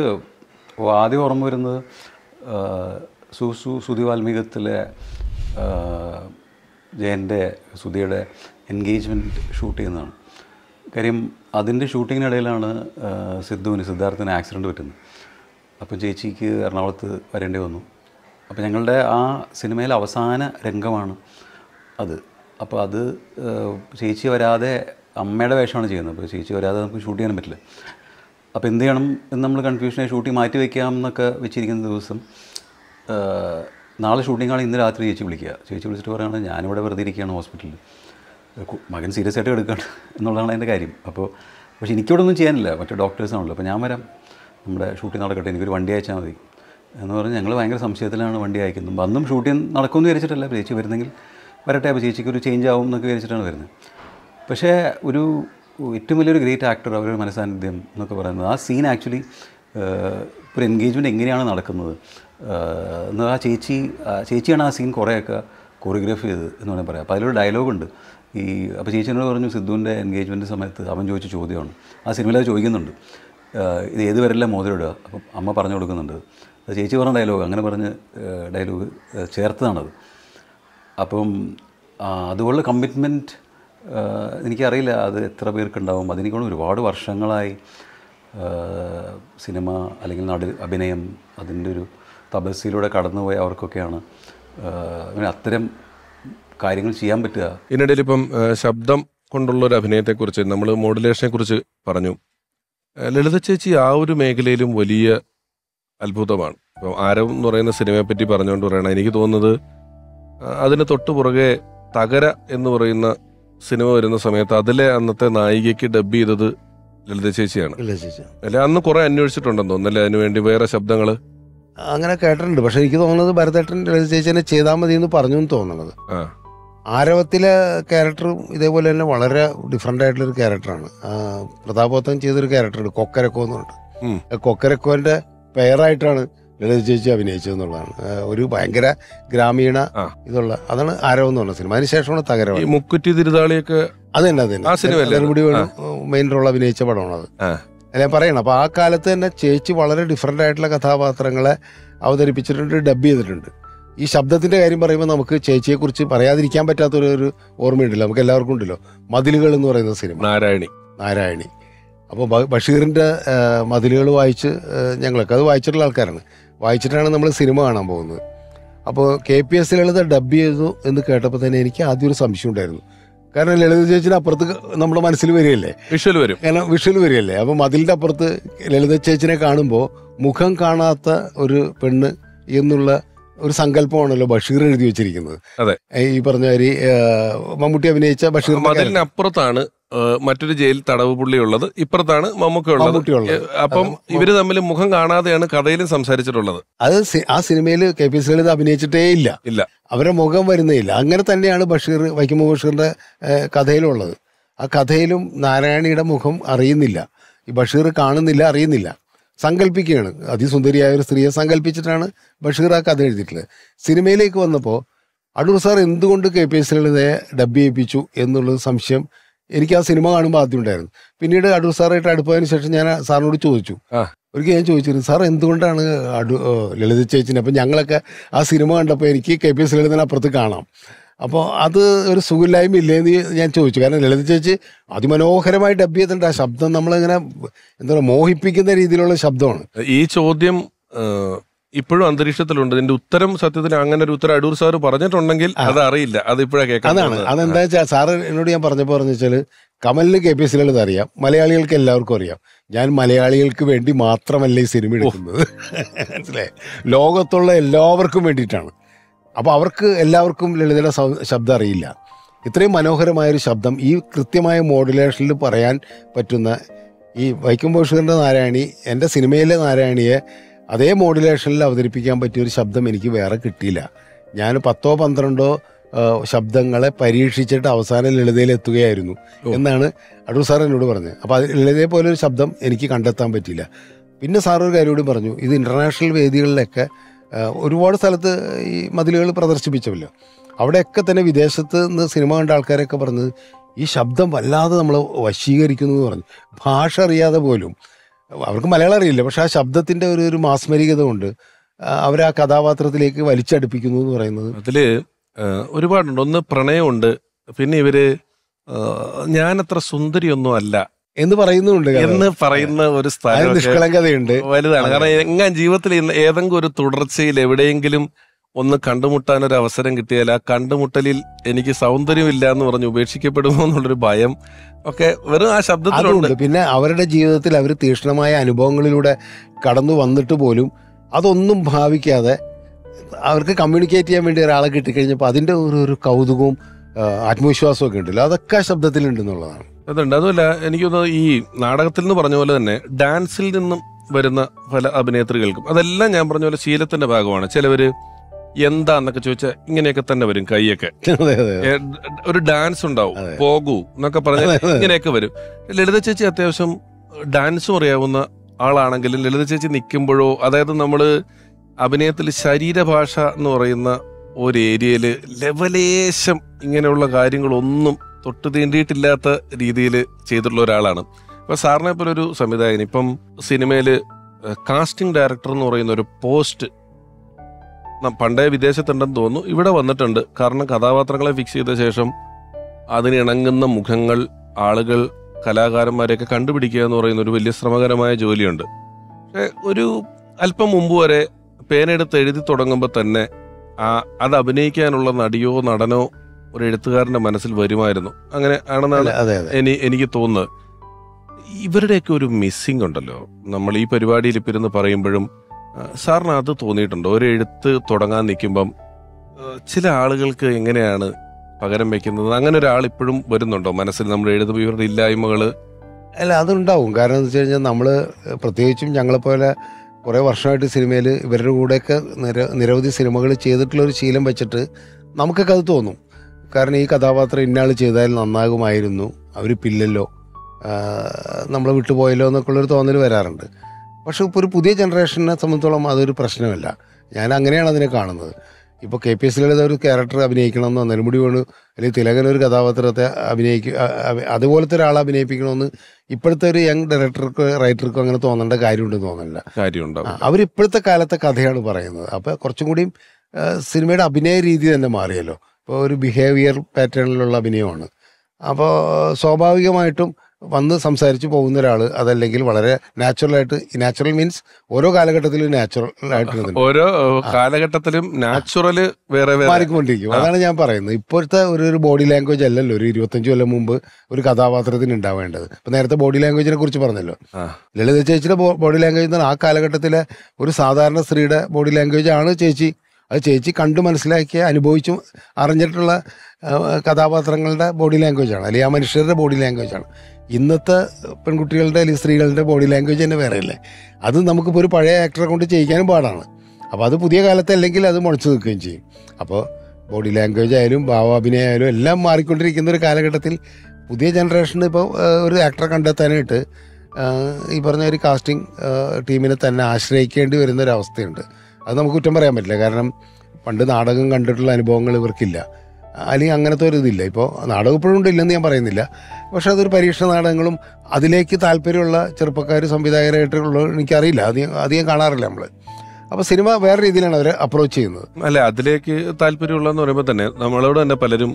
ആദ്യം ഓർമ്മ വരുന്നത് ആ, സു സു സുധി വാൽമീകത്തിലെ ആ, ജയൻ്റെ സുധിയുടെ എൻഗേജ്മെൻറ്റ് ഷൂട്ട് ചെയ്യുന്നതാണ് കാര്യം അതിൻ്റെ ഷൂട്ടിങ്ങിനിടയിലാണ് ആ, സിദ്ധുവിന് സിദ്ധാർത്ഥിന് ആക്സിഡൻറ്റ് പറ്റുന്നത് അപ്പോൾ ചേച്ചിക്ക് എറണാകുളത്ത് വരേണ്ടി വന്നു അപ്പോൾ ഞങ്ങളുടെ ആ സിനിമയിലെ അവസാന രംഗമാണ് അത് അപ്പോൾ അത് ഏഹ്, ചേച്ചി വരാതെ അമ്മയുടെ വേഷമാണ് ചെയ്യുന്നത് അപ്പോൾ ചേച്ചി വരാതെ നമുക്ക് ഷൂട്ട് ചെയ്യാൻ പറ്റില്ല അപ്പോൾ എന്ത് ചെയ്യണം എന്ന് നമ്മൾ കൺഫ്യൂഷനായി ഷൂട്ടിംഗ് മാറ്റി വയ്ക്കാം എന്നൊക്കെ വെച്ചിരിക്കുന്ന ദിവസം ഏഹ്, നാളെ ഷൂട്ടിംഗ് ആണ് ഇന്ന് രാത്രി ചേച്ചി വിളിക്കുക ചേച്ചി വിളിച്ചിട്ട് പറയുകയാണ് ഞാനിവിടെ വെറുതെ ഇരിക്കുകയാണ് ഹോസ്പിറ്റലിൽ കു- മകൻ സീരിയസ് ആയിട്ട് എടുക്കുകയാണ് എന്നുള്ളതാണ് എൻ്റെ കാര്യം അപ്പോൾ പക്ഷേ എനിക്കിവിടെ ഒന്നും ചെയ്യാനില്ല മറ്റേ ഡോക്ടേഴ്സാണല്ലോ അപ്പോൾ ഞാൻ വരാം നമ്മുടെ ഷൂട്ടിംഗ് നടക്കട്ടെ എനിക്കൊരു വണ്ടി അയച്ചാൽ മതി എന്ന് പറഞ്ഞ് ഞങ്ങൾ ഭയങ്കര സംശയത്തിലാണ് വണ്ടി അയക്കുന്നത് അന്നും ഷൂട്ടിംഗ് നടക്കുമെന്ന് വിചാരിച്ചിട്ടല്ല ചേച്ചി വരുന്നെങ്കിൽ വരട്ടെ അപ്പോൾ ചേച്ചിക്ക് ഒരു ചേഞ്ച് ആവും എന്നൊക്കെ വിചാരിച്ചിട്ടാണ് വരുന്നത് പക്ഷേ ഒരു ഏറ്റവും വലിയൊരു ഗ്രേറ്റ് ആക്ടർ അവരുടെ മനസാന്നിധ്യം എന്നൊക്കെ പറയുന്നത് ആ സീൻ ആക്ച്വലി ഒരു എൻഗേജ്മെൻറ്റ് എങ്ങനെയാണ് നടക്കുന്നത് ഏഹ് എന്ന് ആ ചേച്ചി ആ ചേച്ചിയാണ് ആ സീൻ കുറേയൊക്കെ കൊറിയോഗ്രാഫ് ചെയ്തത് എന്ന് വേണമെങ്കിൽ പറയാം അപ്പോൾ അതിലൊരു ഡയലോഗുണ്ട് ഈ അപ്പോൾ ചേച്ചിനോട് പറഞ്ഞു സിദ്ധുവിൻ്റെ എൻഗേജ്മെൻറ്റ് സമയത്ത് അവൻ ചോദിച്ച ചോദ്യമാണ് ആ സിനിമയിൽ അത് ചോദിക്കുന്നുണ്ട് ഏഹ് ഇത് ഏത് വരല്ല മോതിരം ഇടുക അപ്പം അമ്മ പറഞ്ഞു കൊടുക്കുന്നുണ്ട് അത് ചേച്ചി പറഞ്ഞ ഡയലോഗ് അങ്ങനെ പറഞ്ഞ് ഡയലോഗ് ചേർത്തതാണത് അപ്പം ആ, അതുപോലുള്ള കമ്മിറ്റ്മെൻറ്റ് എനിക്കറിയില്ല അത് എത്ര പേർക്കുണ്ടാവും അതെനിക്കൊണ്ട് ഒരുപാട് വർഷങ്ങളായി ആ, സിനിമ അല്ലെങ്കിൽ നട അഭിനയം അതിൻ്റെ ഒരു തപസ്സിലൂടെ കടന്നുപോയ അവർക്കൊക്കെയാണ് ആ, അങ്ങനെ അത്തരം കാര്യങ്ങൾ ചെയ്യാൻ പറ്റുക ഇതിനിടയിൽ ഇപ്പം ആ, ശബ്ദം കൊണ്ടുള്ള ഒരു അഭിനയത്തെക്കുറിച്ച് നമ്മൾ മോഡുലേഷനെ കുറിച്ച് പറഞ്ഞു ആ, ലളിത ചേച്ചി ആ ഒരു മേഖലയിലും വലിയ അത്ഭുതമാണ് ഇപ്പം ആരവ് എന്ന് പറയുന്ന സിനിമയെ പറ്റി പറഞ്ഞുകൊണ്ട് പറയണം എനിക്ക് തോന്നുന്നത് ആ, അതിന് തൊട്ടു പുറകെ തകര എന്ന് പറയുന്ന സിനിമ വരുന്ന സമയത്ത് അതിലെ അന്നത്തെ നായികയ്ക്ക് ഡബ് ചെയ്തത് ലളിത ചേച്ചിയാണ് ഇല്ല ചേച്ചി അല്ലെ അന്ന് കുറെ അന്വേഷിച്ചിട്ടുണ്ടെന്ന് തോന്നുന്നല്ലേ അതിനുവേണ്ടി വേറെ ശബ്ദങ്ങള് അങ്ങനെ കേട്ടിട്ടുണ്ട് പക്ഷെ എനിക്ക് തോന്നുന്നത് ഭരതേട്ടൻ ലളിത ചേച്ചിനെ ചെയ്താൽ മതി എന്ന് പറഞ്ഞു എന്ന് തോന്നുന്നത് ആ ആരവത്തിലെ ക്യാരക്ടറും ഇതേപോലെ തന്നെ വളരെ ഡിഫറെൻ്റ് ആയിട്ടുള്ളൊരു ക്യാരക്ടറാണ് പ്രതാപോത്തൻ ചെയ്തൊരു ക്യാരക്ടറുണ്ട് കൊക്കരക്കോ എന്ന് പറഞ്ഞിട്ട് ഉം. ആ കൊക്കരക്കോന്റെ പെയറായിട്ടാണ് ലളിത ചേച്ചി അഭിനയിച്ചത് എന്നുള്ളതാണ് ആ, ഒരു ഭയങ്കര ഗ്രാമീണ ആ. ഇതുള്ള അതാണ് ആരവം എന്ന് പറഞ്ഞ സിനിമ അതിനുശേഷമാണ് ഈ തകരവ മുക്കുറ്റി തിരുതാളിയൊക്കെ അത് തന്നെ അത് ആ സിനിമയല്ലേ അത്? കൂടി വേണം മെയിൻ റോൾ അഭിനയിച്ച പടമാണ് അത് ആ. അല്ല ഞാൻ പറയണം അപ്പൊ ആ കാലത്ത് തന്നെ ചേച്ചി വളരെ ഡിഫറെന്റ് ആയിട്ടുള്ള കഥാപാത്രങ്ങളെ അവതരിപ്പിച്ചിട്ടുണ്ട് ഡബ് ചെയ്തിട്ടുണ്ട് ഈ ശബ്ദത്തിന്റെ കാര്യം പറയുമ്പോൾ നമുക്ക് ചേച്ചിയെ കുറിച്ച് പറയാതിരിക്കാൻ പറ്റാത്തൊരു ഒരു ഓർമ്മയുണ്ടല്ലോ നമുക്ക് എല്ലാവർക്കും ഉണ്ടല്ലോ മതിലുകൾ എന്ന് പറയുന്ന സിനിമ നാരായണി നാരായണി അപ്പോൾ ബഷീറിന്റെ ആ, മതിലുകൾ വായിച്ച് ആ, ഞങ്ങളൊക്കെ അത് വായിച്ചിട്ടുള്ള ആൾക്കാരാണ് വായിച്ചിട്ടാണ് നമ്മൾ സിനിമ കാണാൻ പോകുന്നത് അപ്പോൾ K P S Lalitha dub ചെയ്തു എന്ന് കേട്ടപ്പോൾ തന്നെ എനിക്ക് ആദ്യം ഒരു സംശയം ഉണ്ടായിരുന്നു കാരണം ലളിത ചേച്ചിന് അപ്പുറത്ത് നമ്മുടെ മനസ്സിൽ വരികയല്ലേ വിഷ്വൽ വരും കാരണം വിഷ്വൽ വരികയല്ലേ അപ്പം മതിലിൻ്റെ അപ്പുറത്ത് ലളിത ചേച്ചിനെ കാണുമ്പോൾ മുഖം കാണാത്ത ഒരു പെണ്ണ് എന്നുള്ള ഒരു സങ്കല്പമാണല്ലോ ബഷീർ എഴുതി വെച്ചിരിക്കുന്നത് അതെ. ഈ പറഞ്ഞ മാതിരി ആ, മമ്മൂട്ടി അഭിനയിച്ച ബഷീർ മതിലിനപ്പുറത്താണ് ആ, മറ്റൊരു ജയിൽ തടവ് പുള്ളി ഉള്ളത് ഇപ്പുറത്താണ് മമ്മൂക്ക ഉള്ളത് മമ്മൂട്ടി ഉള്ളത്. ഏ, അപ്പം ഇവര് തമ്മിൽ മുഖം കാണാതെയാണ് കഥയിലും സംസാരിച്ചിട്ടുള്ളത് അത് സി- ആ സിനിമയിൽ കെ പി എസ് ലളിത അഭിനയിച്ചിട്ടേ ഇല്ല ഇല്ല അവരുടെ മുഖം വരുന്നേ ഇല്ല അങ്ങനെ തന്നെയാണ് ബഷീർ വൈക്കം ബഷീറിന്റെ ഏഹ്, കഥയിലുള്ളത് ആ കഥയിലും നാരായണിയുടെ മുഖം അറിയുന്നില്ല ഈ ബഷീർ കാണുന്നില്ല അറിയുന്നില്ല സങ്കല്പിക്കുകയാണ് അതിസുന്ദരിയായ ഒരു സ്ത്രീയെ സങ്കല്പിച്ചിട്ടാണ് ബഷീർ ആ കഥ എഴുതിയിട്ടുള്ളത് സിനിമയിലേക്ക് വന്നപ്പോൾ അടൂർ സാർ എന്തുകൊണ്ട് കെ പി എസ് ലളിതയെ ഡബ് ചെയ്യിപ്പിച്ചു എന്നുള്ളത് സംശയം എനിക്ക് ആ സിനിമ കാണുമ്പോൾ ആദ്യം ഉണ്ടായിരുന്നു പിന്നീട് അടൂർ സാറായിട്ട് അടുപ്പതിന് ശേഷം ഞാൻ ആ സാറിനോട് ചോദിച്ചു ആ. ഒരിക്കൽ ഞാൻ ചോദിച്ചിരുന്നു സാർ എന്തുകൊണ്ടാണ് അടു ഏഹ് ലളിത ചേച്ചിനെ അപ്പം ഞങ്ങളൊക്കെ ആ സിനിമ കണ്ടപ്പോൾ എനിക്ക് കെ പി എസ് ലളിതനെ അപ്പുറത്ത് കാണാം അപ്പോൾ അത് ഒരു സുഖമില്ലായ്മ ഇല്ലേന്ന് ഞാൻ ചോദിച്ചു കാരണം ലളിത ചേച്ചി അതിമനോഹരമായി ഡബ് ചെയ്തിട്ടുണ്ട് ആ ശബ്ദം നമ്മളിങ്ങനെ എന്താ പറയുക മോഹിപ്പിക്കുന്ന രീതിയിലുള്ള ശബ്ദമാണ് ഈ ചോദ്യം ആ, ഇപ്പോഴും അന്തരീക്ഷത്തിലുണ്ട് ഇതിന്റെ ഉത്തരം സത്യത്തിൽ അങ്ങനെ ഒരു ഉത്തരം അടൂർ സാർ പറഞ്ഞിട്ടുണ്ടെങ്കിൽ അത് അറിയില്ല അത് ഇപ്പോഴാ കേൾക്കാൻ അതാണ് പോകുന്നത്. അതെന്താ വെച്ചാൽ സാറ് എന്നോട് ഞാൻ പറഞ്ഞപ്പോൾ പറഞ്ഞു വെച്ചാൽ കമലിന് കെ പി എസ് ലളിത അറിയാം മലയാളികൾക്ക് എല്ലാവർക്കും അറിയാം ഞാൻ മലയാളികൾക്ക് വേണ്ടി മാത്രമല്ല ഈ സിനിമ എടുക്കുന്നത് മനസ്സിലായി ലോകത്തുള്ള എല്ലാവർക്കും വേണ്ടിയിട്ടാണ് അപ്പോൾ അവർക്ക് എല്ലാവർക്കും ലളിതയുടെ സൗ- ശബ്ദം അറിയില്ല ഇത്രയും മനോഹരമായൊരു ശബ്ദം ഈ കൃത്യമായ മോഡുലേഷനിൽ പറയാൻ പറ്റുന്ന ഈ വൈക്കം ബഷീറിൻ്റെ നാരായണി എൻ്റെ സിനിമയിലെ നാരായണിയെ അതേ മോഡുലേഷനിൽ അവതരിപ്പിക്കാൻ പറ്റിയ ഒരു ശബ്ദം എനിക്ക് വേറെ കിട്ടിയില്ല ഞാൻ പത്തോ പന്ത്രണ്ടോ ആ, ശബ്ദങ്ങളെ പരീക്ഷിച്ചിട്ട് അവസാനം ലളിതയിൽ എത്തുകയായിരുന്നു എന്നാണ് അടൂർ സാർ എന്നോട് പറഞ്ഞത് അപ്പോൾ അത് ലളിതയെ പോലെ ഒരു ശബ്ദം എനിക്ക് കണ്ടെത്താൻ പറ്റിയില്ല പിന്നെ സാർ ഒരു കാര്യം കൂടി പറഞ്ഞു ഇത് ഇൻ്റർനാഷണൽ വേദികളിലൊക്കെ ആ, ഒരുപാട് സ്ഥലത്ത് ഈ മതിലുകൾ പ്രദർശിപ്പിച്ചല്ലോ അവിടെയൊക്കെ തന്നെ വിദേശത്ത് നിന്ന് സിനിമ കണ്ട ആൾക്കാരൊക്കെ പറഞ്ഞത് ഈ ശബ്ദം വല്ലാതെ നമ്മൾ വശീകരിക്കുന്നു എന്ന് പറഞ്ഞു ഭാഷ അറിയാതെ പോലും അവർക്ക് മലയാളം അറിയില്ല പക്ഷെ ആ ശബ്ദത്തിൻ്റെ ഒരു ഒരു മാസ്മരികത കൊണ്ട് ആ, അവരെ ആ കഥാപാത്രത്തിലേക്ക് വലിച്ചടുപ്പിക്കുന്നു എന്ന് പറയുന്നത് അതില് ആ, ഒരുപാടുണ്ട് ഒന്ന് പ്രണയമുണ്ട് പിന്നെ ഇവര് ആ, ഞാനത്ര സുന്ദരിയൊന്നും അല്ല എന്ന് പറയുന്നുണ്ട് കഥ. എന്ന് പറയുന്ന ഒരു അതിന് സ്ഥലം നിഷ്കളങ്കതയുണ്ട് വലുതാണ് കാരണം എങ്ങാൻ ജീവിതത്തിൽ ഇന്ന് ഏതെങ്കിലും ഒരു തുടർച്ചയിൽ എവിടെയെങ്കിലും ഒന്ന് കണ്ടുമുട്ടാൻ ഒരു അവസരം കിട്ടിയാൽ ആ കണ്ടുമുട്ടലിൽ എനിക്ക് സൗന്ദര്യമില്ല എന്ന് പറഞ്ഞ് ഉപേക്ഷിക്കപ്പെടുമോ എന്നുള്ളൊരു ഭയം ഒക്കെ വെറും ആ ശബ്ദത്തിലുണ്ട് അതുണ്ട് പിന്നെ അവരുടെ ജീവിതത്തിൽ അവർ തീക്ഷ്ണമായ അനുഭവങ്ങളിലൂടെ കടന്നു വന്നിട്ട് പോലും അതൊന്നും ഭാവിക്കാതെ അവർക്ക് കമ്മ്യൂണിക്കേറ്റ് ചെയ്യാൻ വേണ്ടി ഒരാളെ കിട്ടിക്കഴിഞ്ഞപ്പോൾ അതിൻ്റെ ഒരു ഒരു കൗതുകവും ആ, ആത്മവിശ്വാസവും ഒക്കെ ഉണ്ടല്ലോ അതൊക്കെ ആ ശബ്ദത്തിലുണ്ട് എന്നുള്ളതാണ് അതുണ്ട് അതുമല്ല എനിക്കൊന്ന് ഈ നാടകത്തിൽ നിന്ന് പറഞ്ഞ പോലെ തന്നെ ഡാൻസിൽ നിന്നും വരുന്ന പല അഭിനേത്രികൾക്കും അതെല്ലാം ഞാൻ പറഞ്ഞ പോലെ ശീലത്തിന്റെ ഭാഗമാണ് ചിലവര് എന്താന്നൊക്കെ ചോദിച്ചാൽ ഇങ്ങനെയൊക്കെ തന്നെ വരും കൈയൊക്കെ അതെ അതെ ഏ, ഒരു ഡാൻസ് ഉണ്ടാവും പോകൂ എന്നൊക്കെ പറഞ്ഞ് ഇങ്ങനെയൊക്കെ വരും ലളിത ചേച്ചി അത്യാവശ്യം ഡാൻസും അറിയാവുന്ന ആളാണെങ്കിലും ലളിത ചേച്ചി നിൽക്കുമ്പോഴോ അതായത് നമ്മൾ അഭിനയത്തിൽ ശരീരഭാഷ എന്ന് പറയുന്ന ഒരു ഏരിയയിൽ ലെവലേശം ഇങ്ങനെയുള്ള കാര്യങ്ങളൊന്നും തൊട്ട് തീണ്ടിയിട്ടില്ലാത്ത രീതിയിൽ ചെയ്തിട്ടുള്ള ഒരാളാണ് ഇപ്പൊ സാറിനെ പോലെ ഒരു സംവിധായകൻ ഇപ്പം സിനിമയിൽ കാസ്റ്റിംഗ് ഡയറക്ടർ എന്ന് പറയുന്ന ഒരു പോസ്റ്റ് ന- പണ്ടേ വിദേശത്തുണ്ടെന്ന് തോന്നുന്നു ഇവിടെ വന്നിട്ടുണ്ട് കാരണം കഥാപാത്രങ്ങളെ ഫിക്സ് ചെയ്ത ശേഷം അതിന് ഇണങ്ങുന്ന മുഖങ്ങൾ ആളുകൾ കലാകാരന്മാരെയൊക്കെ കണ്ടുപിടിക്കുക എന്ന് പറയുന്ന ഒരു വലിയ ശ്രമകരമായ ജോലിയുണ്ട് പക്ഷെ ഒരു അല്പം മുമ്പ് വരെ പേനെടുത്ത് എഴുതി തുടങ്ങുമ്പോൾ തന്നെ ആ അത് അഭിനയിക്കാനുള്ള നടിയോ നടനോ ഒരു എഴുത്തുകാരന്റെ മനസ്സിൽ വരുമായിരുന്നു അങ്ങനെ ആണെന്നാണ് അതെ അതെ എനി എനിക്ക് തോന്നുന്നത് ഇവരുടെയൊക്കെ ഒരു മിസ്സിംഗ് ഉണ്ടല്ലോ നമ്മൾ ഈ പരിപാടിയിൽ ഇപ്പം ഇരുന്ന് പറയുമ്പോഴും ആ, സാറിന് അത് തോന്നിയിട്ടുണ്ടോ ഒരു എഴുത്ത് തുടങ്ങാൻ നിൽക്കുമ്പം ആ, ചില ആളുകൾക്ക് എങ്ങനെയാണ് പകരം വെക്കുന്നത് അങ്ങനെ ഒരാൾ ഇപ്പോഴും വരുന്നുണ്ടോ മനസ്സിൽ നമ്മൾ എഴുതുമ്പോൾ ഇവരുടെ ഇല്ലായ്മകള് അല്ല അതുണ്ടാവും കാരണം എന്ന് വെച്ച് കഴിഞ്ഞാൽ നമ്മൾ പ്രത്യേകിച്ചും ഞങ്ങളെപ്പോലെ കുറേ വർഷമായിട്ട് സിനിമയിൽ ഇവരുടെ കൂടെയൊക്കെ നിര നിരവധി സിനിമകൾ ചെയ്തിട്ടുള്ള ഒരു ശീലം വെച്ചിട്ട് നമുക്കൊക്കെ അത് തോന്നും കാരണം ഈ കഥാപാത്രം ഇന്നയാൾ ചെയ്താൽ നന്നാകുമായിരുന്നു അവരിപ്പില്ലല്ലോ നമ്മളെ വിട്ടുപോയല്ലോ എന്നൊക്കെയുള്ളൊരു തോന്നൽ വരാറുണ്ട് പക്ഷെ ഇപ്പോൾ ഒരു പുതിയ ജനറേഷനെ സംബന്ധിച്ചോളം അതൊരു പ്രശ്നമല്ല ഞാൻ അങ്ങനെയാണ് അതിനെ കാണുന്നത് ഇപ്പോൾ കെ പി എസ് ലളിത ഒരു ക്യാരക്ടർ അഭിനയിക്കണമെന്നോ നെടുമുടി വേണു അല്ലെങ്കിൽ തിലകൻ ഒരു കഥാപാത്രത്തെ അഭിനയിക്കുക അതുപോലത്തെ ഒരാളെ അഭിനയിപ്പിക്കണമെന്ന് ഇപ്പോഴത്തെ ഒരു യങ് ഡയറക്ടർക്ക് റൈറ്റർക്കും അങ്ങനെ തോന്നേണ്ട കാര്യമുണ്ടെന്ന് തോന്നുന്നില്ല കാര്യമുണ്ടാവും അവരിപ്പോഴത്തെ കാലത്തെ കഥയാണ് പറയുന്നത് അപ്പോൾ കുറച്ചും കൂടിയും ആ, സിനിമയുടെ അഭിനയ രീതി തന്നെ മാറിയല്ലോ ഇപ്പോൾ ഒരു ബിഹേവിയർ പാറ്റേണിലുള്ള അഭിനയമാണ് അപ്പോൾ സ്വാഭാവികമായിട്ടും വന്ന് സംസാരിച്ച് പോകുന്ന ഒരാൾ അതല്ലെങ്കിൽ വളരെ നാച്ചുറലായിട്ട് നാച്ചുറൽ മീൻസ് ഓരോ കാലഘട്ടത്തിലും നാച്ചുറൽ ആയിട്ട് നിൽക്കുന്നുണ്ട്. ഓരോ ഏഹ്, കാലഘട്ടത്തിലും നാച്ചുറല് വേറെ വേറെ മാറിക്കൊണ്ടിരിക്കും അതാണ് ഞാൻ പറയുന്നത് ഇപ്പോഴത്തെ ഒരു ഒരു ബോഡി ലാംഗ്വേജ് അല്ലല്ലോ ഒരു ഇരുപത്തഞ്ച് കൊല്ലം മുമ്പ് ഒരു കഥാപാത്രത്തിന് ഉണ്ടാവേണ്ടത് ഇപ്പൊ നേരത്തെ ബോഡി ലാംഗ്വേജിനെ കുറിച്ച് പറഞ്ഞല്ലോ ആ. ലളിത ചേച്ചിയുടെ ബോഡി ലാംഗ്വേജ് എന്ന് പറഞ്ഞാൽ ആ കാലഘട്ടത്തിലെ ഒരു സാധാരണ സ്ത്രീയുടെ ബോഡി ലാംഗ്വേജ് ആണ് ചേച്ചി അത് ചേച്ചി കണ്ടു മനസ്സിലാക്കിയ അനുഭവിച്ചും അറിഞ്ഞിട്ടുള്ള ആ, കഥാപാത്രങ്ങളുടെ ബോഡി ലാംഗ്വേജ് ആണ് അല്ലെങ്കിൽ ആ മനുഷ്യരുടെ ബോഡി ലാംഗ്വേജ് ആണ് ഇന്നത്തെ പെൺകുട്ടികളുടെ അല്ലെങ്കിൽ സ്ത്രീകളുടെ ബോഡി ലാംഗ്വേജ് തന്നെ വേറെയല്ലേ അത് നമുക്കിപ്പോൾ ഒരു പഴയ ആക്ടറെ കൊണ്ട് ചെയ്യിക്കാനും പാടാണ് അപ്പോൾ അത് പുതിയ കാലത്ത് അല്ലെങ്കിൽ അത് മുളച്ചു നിൽക്കുകയും ചെയ്യും അപ്പോൾ ബോഡി ലാംഗ്വേജ് ആയാലും ഭാവാഭിനയം ആയാലും എല്ലാം മാറിക്കൊണ്ടിരിക്കുന്ന ഒരു കാലഘട്ടത്തിൽ പുതിയ ജനറേഷന് ഇപ്പോൾ ഒരു ആക്ടറെ കണ്ടെത്താനായിട്ട് ആ, ഈ പറഞ്ഞ ഒരു കാസ്റ്റിംഗ് ടീമിനെ തന്നെ ആശ്രയിക്കേണ്ടി വരുന്ന ഒരു അവസ്ഥയുണ്ട് അത് നമുക്ക് കുറ്റം പറയാൻ പറ്റില്ല കാരണം പണ്ട് നാടകം കണ്ടിട്ടുള്ള അനുഭവങ്ങൾ ഇവർക്കില്ല അല്ലെങ്കിൽ അങ്ങനത്തെ ഒരു ഇതില്ല ഇപ്പോൾ നാടകം ഇപ്പോഴും ഉണ്ട് ഇല്ലെന്ന് ഞാൻ പറയുന്നില്ല പക്ഷെ അതൊരു പരീക്ഷണ നാടകങ്ങളും അതിലേക്ക് താല്പര്യമുള്ള ചെറുപ്പക്കാർ സംവിധായകരായിട്ടുള്ള എനിക്കറിയില്ല അധികം അധികം കാണാറില്ല നമ്മൾ അപ്പോൾ സിനിമ വേറെ രീതിയിലാണ് അവർ അപ്രോച്ച് ചെയ്യുന്നത് അല്ല അതിലേക്ക് താല്പര്യമുള്ളതെന്ന് പറയുമ്പോൾ തന്നെ നമ്മളോട് തന്നെ പലരും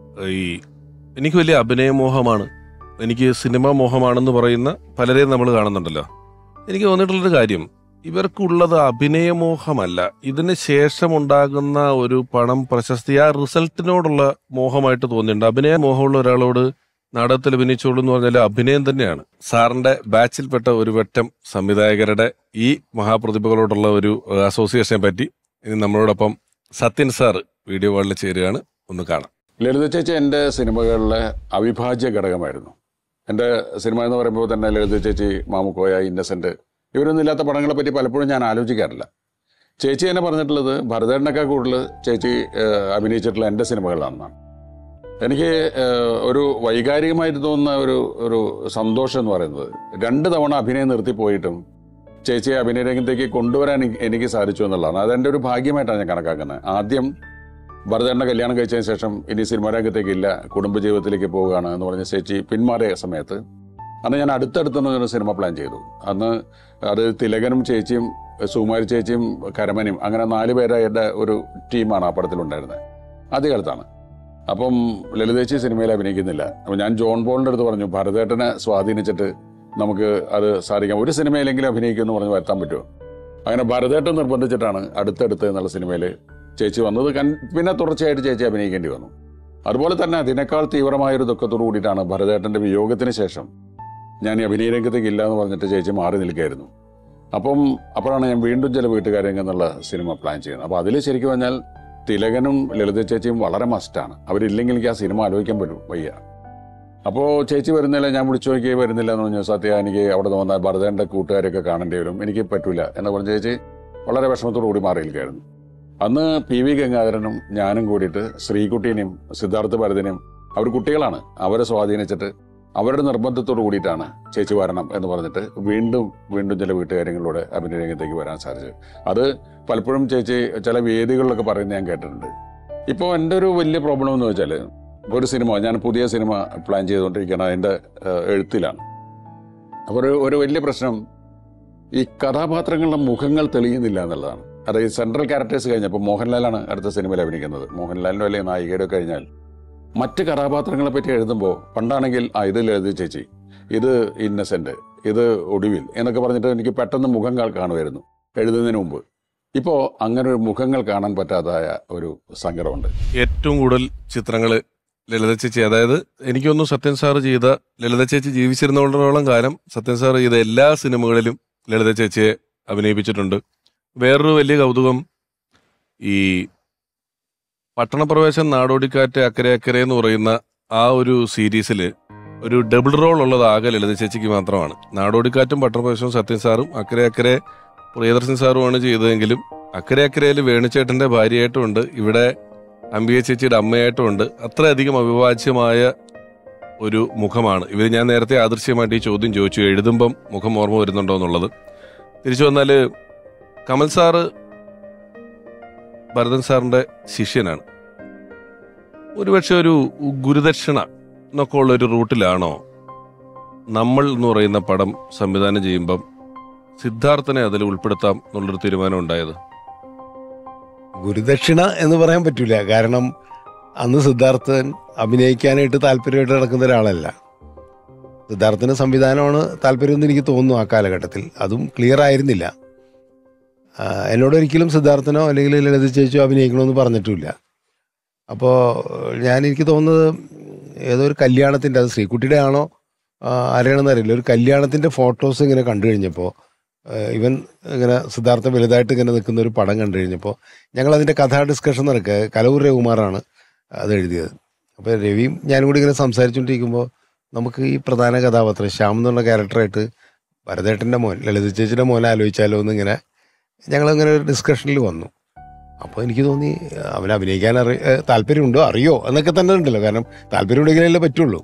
ഈ എനിക്ക് വലിയ അഭിനയമോഹമാണ് എനിക്ക് സിനിമ മോഹമാണെന്ന് പറയുന്ന പലരെയും നമ്മൾ കാണുന്നുണ്ടല്ലോ എനിക്ക് തോന്നിയിട്ടുള്ളൊരു കാര്യം ഇവർക്കുള്ളത് അഭിനയമോഹമല്ല ഇതിന് ശേഷമുണ്ടാകുന്ന ഒരു പണം പ്രശസ്തി ആ റിസൾട്ടിനോടുള്ള മോഹമായിട്ട് തോന്നിയിട്ടുണ്ട് അഭിനയ മോഹമുള്ള ഒരാളോട് നാടകത്തിൽ അഭിനയിച്ചോളൂ എന്ന് പറഞ്ഞാൽ അഭിനയം തന്നെയാണ് സാറിന്റെ ബാച്ചിൽപ്പെട്ട ഒരു വട്ടം സംവിധായകരുടെ ഈ മഹാപ്രതിഭകളോടുള്ള ഒരു ഏഹ്, അസോസിയേഷനെ പറ്റി ഇനി നമ്മളോടൊപ്പം സത്യൻ സാർ വീഡിയോ കോളിൽ ചേരുകയാണ് ഒന്ന് കാണാം ലളിത ചേച്ചി എൻ്റെ സിനിമകളിലെ അവിഭാജ്യ ഘടകമായിരുന്നു എൻ്റെ സിനിമ എന്ന് പറയുമ്പോൾ തന്നെ ലളിത ചേച്ചി മാമുക്കോയ ഇന്നസെൻ്റ് ഇവരൊന്നും ഇല്ലാത്ത പടങ്ങളെ പറ്റി പലപ്പോഴും ഞാൻ ആലോചിക്കാറില്ല ചേച്ചി എന്നെ പറഞ്ഞിട്ടുള്ളത് ഭരതേട്ടനൊക്കെ കൂടുതൽ ചേച്ചി ഏഹ്, അഭിനയിച്ചിട്ടുള്ള എൻ്റെ സിനിമകളിലാണെന്നാണ് എനിക്ക് ഏഹ്, ഒരു വൈകാരികമായിട്ട് തോന്നുന്ന ഒരു ഒരു സന്തോഷം എന്ന് പറയുന്നത് രണ്ട് തവണ അഭിനയം നിർത്തിപ്പോയിട്ടും ചേച്ചിയെ അഭിനയ രംഗത്തേക്ക് കൊണ്ടുവരാൻ എനിക്ക് എനിക്ക് സാധിച്ചു എന്നുള്ളതാണ് അതെൻ്റെ ഒരു ഭാഗ്യമായിട്ടാണ് ഞാൻ കണക്കാക്കുന്നത് ആദ്യം ഭരതേട്ടനെ കല്യാണം കഴിച്ചതിന് ശേഷം ഇനി സിനിമാ രംഗത്തേക്ക് ഇല്ല കുടുംബജീവിതത്തിലേക്ക് പോവുകയാണ് എന്ന് പറഞ്ഞ ചേച്ചി പിന്മാറിയ സമയത്ത് അന്ന് ഞാൻ അടുത്തടുത്ത് ഒരു സിനിമ പ്ലാൻ ചെയ്തു അന്ന് അത് തിലകനും ചേച്ചിയും സുകുമാരി ചേച്ചിയും കരമനും അങ്ങനെ നാല് പേരുടെ ഒരു ടീമാണ് ആ പടത്തിലുണ്ടായിരുന്നത് ആദ്യകാലത്താണ് അപ്പം ലളിതേച്ചി സിനിമയിൽ അഭിനയിക്കുന്നില്ല അപ്പം ഞാൻ ജോൺ പോളിൻ്റെ അടുത്ത് പറഞ്ഞു ഭരതേട്ടനെ സ്വാധീനിച്ചിട്ട് നമുക്ക് അത് സാധിക്കാം ഒരു സിനിമയിലെങ്കിലും അഭിനയിക്കുമെന്ന് പറഞ്ഞ് വരുത്താൻ പറ്റുമോ അങ്ങനെ ഭരതേട്ടൻ നിർബന്ധിച്ചിട്ടാണ് അടുത്തടുത്ത് എന്നുള്ള സിനിമയിൽ ചേച്ചി വന്നത് കൺ- പിന്നെ തുടർച്ചയായിട്ട് ചേച്ചി അഭിനയിക്കേണ്ടി വന്നു അതുപോലെ തന്നെ അതിനേക്കാൾ തീവ്രമായ ഒരു ദുഃഖത്തോടു കൂടിയിട്ടാണ് ഭരതേട്ടൻ്റെ വിയോഗത്തിന് ശേഷം ഞാൻ ഈ അഭിനയ രംഗത്തേക്ക് ഇല്ല എന്ന് പറഞ്ഞിട്ട് ചേച്ചി മാറി നിൽക്കുകയായിരുന്നു അപ്പം അപ്പോഴാണ് ഞാൻ വീണ്ടും ചില വീട്ടുകാരെങ്കിൽ എന്നുള്ള സിനിമ പ്ലാൻ ചെയ്യുന്നത് അപ്പോൾ അതിൽ ശരിക്കും പറഞ്ഞാൽ തിലകനും ലളിത ചേച്ചിയും വളരെ മസ്റ്റാണ് അവരില്ലെങ്കിൽ എനിക്ക് ആ സിനിമ ആലോചിക്കാൻ പറ്റും വയ്യ അപ്പോൾ ചേച്ചി വരുന്നില്ല ഞാൻ വിളിച്ചു നോക്കി വരുന്നില്ല എന്ന് പറഞ്ഞു സത്യ എനിക്ക് അവിടെ നിന്ന് വന്നാൽ ഭരതേൻ്റെ കൂട്ടുകാരൊക്കെ കാണേണ്ടി വരും എനിക്ക് പറ്റൂല എന്ന് പറഞ്ഞ ചേച്ചി വളരെ വിഷമത്തോടു കൂടി മാറി നിൽക്കുകയായിരുന്നു അന്ന് പി വി ഗംഗാധരനും ഞാനും കൂടിയിട്ട് ശ്രീകുട്ടീനെയും സിദ്ധാർത്ഥ ഭരതനെയും അവർ കുട്ടികളാണ് അവരെ സ്വാധീനിച്ചിട്ട് അവരുടെ നിർബന്ധത്തോട് കൂടിയിട്ടാണ് ചേച്ചി വരണം എന്ന് പറഞ്ഞിട്ട് വീണ്ടും വീണ്ടും ചില വീട്ടുകാര്യങ്ങളിലൂടെ അഭിനയ രംഗത്തേക്ക് വരാൻ സാധിച്ചത് അത് പലപ്പോഴും ചേച്ചി ചില വേദികളിലൊക്കെ പറയുന്നത് ഞാൻ കേട്ടിട്ടുണ്ട് ഇപ്പോൾ എൻ്റെ ഒരു വലിയ പ്രോബ്ലം എന്ന് വെച്ചാൽ ഒരു സിനിമ ഞാൻ പുതിയ സിനിമ പ്ലാൻ ചെയ്തുകൊണ്ടിരിക്കുകയാണ് അതിൻ്റെ ഏഹ്, എഴുത്തിലാണ് അപ്പോൾ ഒരു ഒരു വലിയ പ്രശ്നം ഈ കഥാപാത്രങ്ങളുടെ മുഖങ്ങൾ തെളിയുന്നില്ല എന്നുള്ളതാണ് അതായത് സെൻട്രൽ ക്യാരക്ടേഴ്സ് കഴിഞ്ഞപ്പോൾ മോഹൻലാലാണ് അടുത്ത സിനിമയിൽ അഭിനയിക്കുന്നത് മോഹൻലാലിൻ്റെ അല്ലെങ്കിൽ നായികയുടെ കഴിഞ്ഞാൽ മറ്റ് കഥാപാത്രങ്ങളെ പറ്റി എഴുതുമ്പോൾ പണ്ടാണെങ്കിൽ ആ ഇത് ലളിത ചേച്ചി ഇത് ഇന്നസെന്റ് ഇത് ഒടുവിൽ എന്നൊക്കെ പറഞ്ഞിട്ട് എനിക്ക് പെട്ടെന്ന് മുഖങ്ങൾ കാണുമായിരുന്നു എഴുതുന്നതിന് മുമ്പ് ഇപ്പോൾ അങ്ങനെ ഒരു മുഖങ്ങൾ കാണാൻ പറ്റാതായ ഒരു സങ്കടമുണ്ട് ഏറ്റവും കൂടുതൽ ചിത്രങ്ങൾ ലളിത ചേച്ചി അതായത് എനിക്കൊന്നും സത്യൻ സാറ് ചെയ്ത ലളിത ചേച്ചി ജീവിച്ചിരുന്നോളം കാലം സത്യൻ സാർ ചെയ്ത എല്ലാ സിനിമകളിലും ലളിത ചേച്ചിയെ അഭിനയിപ്പിച്ചിട്ടുണ്ട് വേറൊരു വലിയ കൗതുകം ഈ പട്ടണപ്രവേശം നാടോടിക്കാറ്റ് അക്കരെ അക്കരെ എന്ന് പറയുന്ന ആ ഒരു സീരീസിൽ ഒരു ഡബിൾ റോൾ ഉള്ളത് ആകെ ലളിത ചേച്ചിക്ക് മാത്രമാണ് നാടോടിക്കാറ്റും പട്ടണപ്രവേശവും സത്യൻ സാറും അക്കരെ അക്കരെ പ്രിയദർശൻ സാറുമാണ് ചെയ്തതെങ്കിലും അക്കരെ അക്കരയിൽ വേണുചേട്ടന്റെ ഭാര്യയായിട്ടുമുണ്ട് ഇവിടെ അംബിക ചേച്ചിയുടെ അമ്മയായിട്ടുമുണ്ട് അത്രയധികം അവിഭാജ്യമായ ഒരു മുഖമാണ് ഇവർ ഞാൻ നേരത്തെ ആദർശ്യമായിട്ട് ഈ ചോദ്യം ചോദിച്ചു എഴുതുമ്പം മുഖം ഓർമ്മ വരുന്നുണ്ടോ എന്നുള്ളത് തിരിച്ചു വന്നാൽ കമൽ സാറ് ഭരതൻ സാറിന്റെ ശിഷ്യനാണ് ഒരുപക്ഷെ ഒരു ഗുരുദക്ഷിണ എന്നൊക്കെ ഉള്ള ഒരു റൂട്ടിലാണോ നമ്മൾ എന്ന് പറയുന്ന പടം സംവിധാനം ചെയ്യുമ്പം സിദ്ധാർത്ഥനെ അതിൽ ഉൾപ്പെടുത്താം എന്നുള്ളൊരു തീരുമാനം ഉണ്ടായത് ഗുരുദക്ഷിണ എന്ന് പറയാൻ പറ്റൂല കാരണം അന്ന് സിദ്ധാർത്ഥൻ അഭിനയിക്കാനായിട്ട് താല്പര്യമായിട്ട് നടക്കുന്ന ഒരാളല്ല സിദ്ധാർത്ഥന് സംവിധാനമാണ് താല്പര്യമെന്ന് എനിക്ക് തോന്നുന്നു ആ കാലഘട്ടത്തിൽ അതും ക്ലിയർ ആയിരുന്നില്ല ആ, എന്നോട് ഒരിക്കലും സിദ്ധാർത്ഥനോ അല്ലെങ്കിൽ ലളിത ചേച്ചിയോ അഭിനയിക്കണമെന്ന് പറഞ്ഞിട്ടുമില്ല അപ്പോൾ ഞാൻ എനിക്ക് തോന്നുന്നത് ഏതോ ഒരു കല്യാണത്തിൻ്റെ അത് ശ്രീകുട്ടിയുടെ ആണോ ആ, ആരെയാണെന്ന് അറിയില്ല ഒരു കല്യാണത്തിൻ്റെ ഫോട്ടോസ് ഇങ്ങനെ കണ്ടു കഴിഞ്ഞപ്പോൾ ഇവൻ ഇങ്ങനെ സിദ്ധാർത്ഥ വലുതായിട്ട് ഇങ്ങനെ നിൽക്കുന്ന ഒരു പടം കണ്ടു കഴിഞ്ഞപ്പോൾ ഞങ്ങൾ അതിൻ്റെ കഥാ ഡിസ്കഷൻ നടക്കുക കലൂർ രവികുമാറാണ് അത് എഴുതിയത് അപ്പോൾ രവിയും ഞാനും കൂടി ഇങ്ങനെ സംസാരിച്ചുകൊണ്ടിരിക്കുമ്പോൾ നമുക്ക് ഈ പ്രധാന കഥാപാത്രം ശ്യാം എന്നുള്ള ക്യാരക്ടറായിട്ട് ഭരതേട്ടൻ്റെ മോൻ ലളിത ചേച്ചിയുടെ മോനെ ആലോചിച്ചാലോ എന്നിങ്ങനെ ഞങ്ങളിങ്ങനെ ഒരു ഡിസ്കഷനിൽ വന്നു അപ്പോൾ എനിക്ക് തോന്നി അവന് അഭിനയിക്കാൻ അറി ഏഹ് താല്പര്യമുണ്ടോ അറിയോ എന്നൊക്കെ തന്നെ ഉണ്ടല്ലോ കാരണം താല്പര്യമുണ്ടെങ്കിലല്ലേ പറ്റുള്ളൂ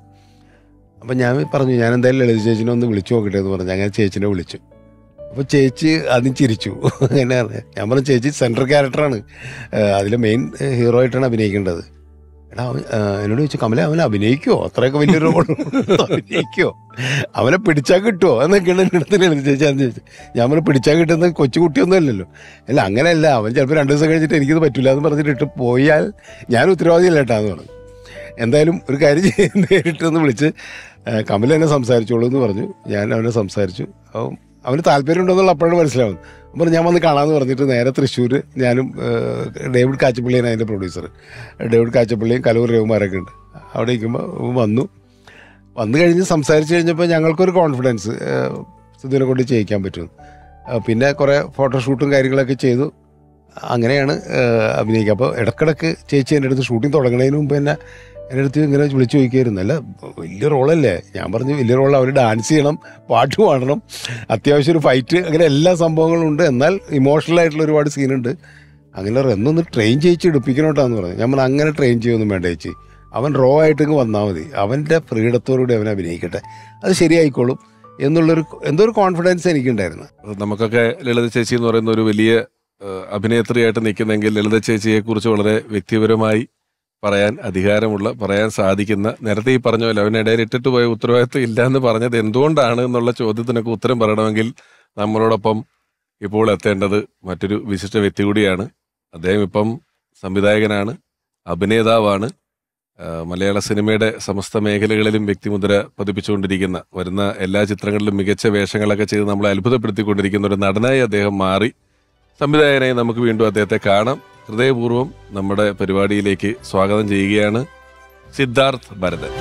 അപ്പം ഞാൻ പറഞ്ഞു ഞാൻ എന്തായാലും ലളിത ചേച്ചിനെ ഒന്ന് വിളിച്ചു നോക്കട്ടെ എന്ന് പറഞ്ഞു അങ്ങനെ ചേച്ചിനെ വിളിച്ചു അപ്പോൾ ചേച്ചി ആദ്യം ചിരിച്ചു അങ്ങനെ ഞാൻ പറഞ്ഞു ചേച്ചി സെൻട്രൽ ക്യാരക്ടറാണ് അതിൽ മെയിൻ ഹീറോ ആയിട്ടാണ് അഭിനയിക്കേണ്ടത് എടാ അവൻ ആ, എന്നോട് ചോദിച്ചു കമല അവൻ അഭിനയിക്കുമോ അത്രയൊക്കെ വലിയൊരു റോൾ അഭിനയിക്കുമോ അവനെ പിടിച്ചാൽ കിട്ടുമോ എന്നൊക്കെയാണ് എൻ്റെ അടുത്ത് ലളിത ചേച്ചി അന്ന് ചോദിച്ചു ഞാൻ പറഞ്ഞു പിടിച്ചാൽ കിട്ടുന്ന കൊച്ചുകുട്ടിയൊന്നും അല്ലല്ലോ അല്ല അങ്ങനെയല്ല അവൻ ചിലപ്പോൾ രണ്ട് ദിവസം കഴിഞ്ഞിട്ട് എനിക്കിത് പറ്റില്ല എന്ന് പറഞ്ഞിട്ട് ഇട്ട് പോയാൽ ഞാൻ ഉത്തരവാദിയല്ല കേട്ടാ എന്ന് പറഞ്ഞു എന്തായാലും ഒരു കാര്യം ചെയ്ത് നേരിട്ട് ഒന്ന് വിളിച്ച് ആ, കമൽ എന്നെ സംസാരിച്ചോളൂ എന്ന് പറഞ്ഞു ഞാൻ അവനെ സംസാരിച്ചു അവൻ അവന് താല്പര്യമുണ്ടെന്നുള്ള അപ്പോഴാണ് മനസ്സിലാവുന്നത് അപ്പോൾ ഞാൻ വന്ന് കാണാമെന്ന് പറഞ്ഞിട്ട് നേരെ തൃശ്ശൂർ ഞാനും ആ, ഡേവിഡ് കാച്ചപ്പള്ളിയാണ് അതിൻ്റെ പ്രൊഡ്യൂസർ ഡേവിഡ് കാച്ചപ്പള്ളിയും കലൂർ രവിമാരൊക്കെ ഉണ്ട് അവിടെ ഇരിക്കുമ്പോൾ അവൻ വന്നു വന്നു കഴിഞ്ഞ് സംസാരിച്ച് കഴിഞ്ഞപ്പോൾ ഞങ്ങൾക്കൊരു കോൺഫിഡൻസ് സിദ്ധുവിനെ കൊണ്ട് ചെയ്യിക്കാൻ പറ്റുമെന്ന് ആ, പിന്നെ കുറേ ഫോട്ടോഷൂട്ടും കാര്യങ്ങളൊക്കെ ചെയ്തു അങ്ങനെയാണ് ആ, അഭിനയിക്കുക അപ്പോൾ ഇടക്കിടക്ക് ചേച്ചി എൻ്റെ അടുത്ത് ഷൂട്ടിംഗ് തുടങ്ങുന്നതിന് മുമ്പ് തന്നെ എൻ്റെ അടുത്ത് ഇങ്ങനെ വിളിച്ചു ചോദിക്കുമായിരുന്നു അല്ല വലിയ റോളല്ലേ ഞാൻ പറഞ്ഞു വലിയ റോൾ അവർ ഡാൻസ് ചെയ്യണം പാട്ട് പാടണം അത്യാവശ്യം ഒരു ഫൈറ്റ് അങ്ങനെ എല്ലാ സംഭവങ്ങളും ഉണ്ട് എന്നാൽ ഇമോഷണൽ ആയിട്ടുള്ള ഒരുപാട് സീനുണ്ട് അങ്ങനെ പറഞ്ഞു, എന്നൊന്ന് ട്രെയിൻ ചെയ്യിച്ച് എടുപ്പിക്കണോട്ടാന്ന് പറഞ്ഞു ഞാൻ പറഞ്ഞു അങ്ങനെ ട്രെയിൻ ചെയ്യൊന്നും വേണ്ട ചേച്ചി അവൻ റോ ആയിട്ട് ഇങ്ങ് വന്നാൽ മതി അവൻ്റെ ഫ്രീഡത്തോടുകൂടി അവൻ അഭിനയിക്കട്ടെ അത് ശരിയായിക്കോളും എന്നുള്ളൊരു എന്തോ ഒരു കോൺഫിഡൻസ് എനിക്കുണ്ടായിരുന്നു നമുക്കൊക്കെ ലളിത ചേച്ചി എന്ന് പറയുന്ന ഒരു വലിയ ഏഹ്, അഭിനേത്രിയായിട്ട് നിൽക്കുന്നെങ്കിൽ ലളിത ചേച്ചിയെ കുറിച്ച് വളരെ വ്യക്തിപരമായി പറയാൻ അധികാരമുള്ള പറയാൻ സാധിക്കുന്ന നേരത്തെ ഈ പറഞ്ഞ പോലെ അവനിടയിൽ ഇട്ടിട്ട് പോയ ഉത്തരവാദിത്വം ഇല്ല എന്ന് പറഞ്ഞത് എന്തുകൊണ്ടാണ് എന്നുള്ള ചോദ്യത്തിനൊക്കെ ഉത്തരം പറയണമെങ്കിൽ നമ്മളോടൊപ്പം ഇപ്പോൾ എത്തേണ്ടത് മറ്റൊരു വിശിഷ്ട വ്യക്തി കൂടിയാണ് അദ്ദേഹം ഇപ്പം സംവിധായകനാണ് അഭിനേതാവാണ് ആ, മലയാള സിനിമയുടെ സമസ്ത മേഖലകളിലും വ്യക്തിമുദ്ര പതിപ്പിച്ചുകൊണ്ടിരിക്കുന്ന വരുന്ന എല്ലാ ചിത്രങ്ങളിലും മികച്ച വേഷങ്ങളൊക്കെ ചെയ്ത് നമ്മളെ അത്ഭുതപ്പെടുത്തിക്കൊണ്ടിരിക്കുന്ന ഒരു നടനായി അദ്ദേഹം മാറി സംവിധായകനായി നമുക്ക് വീണ്ടും അദ്ദേഹത്തെ കാണാം ഹൃദയപൂർവ്വം നമ്മുടെ പരിപാടിയിലേക്ക് സ്വാഗതം ചെയ്യുകയാണ് സിദ്ധാർത്ഥ് ഭരതൻ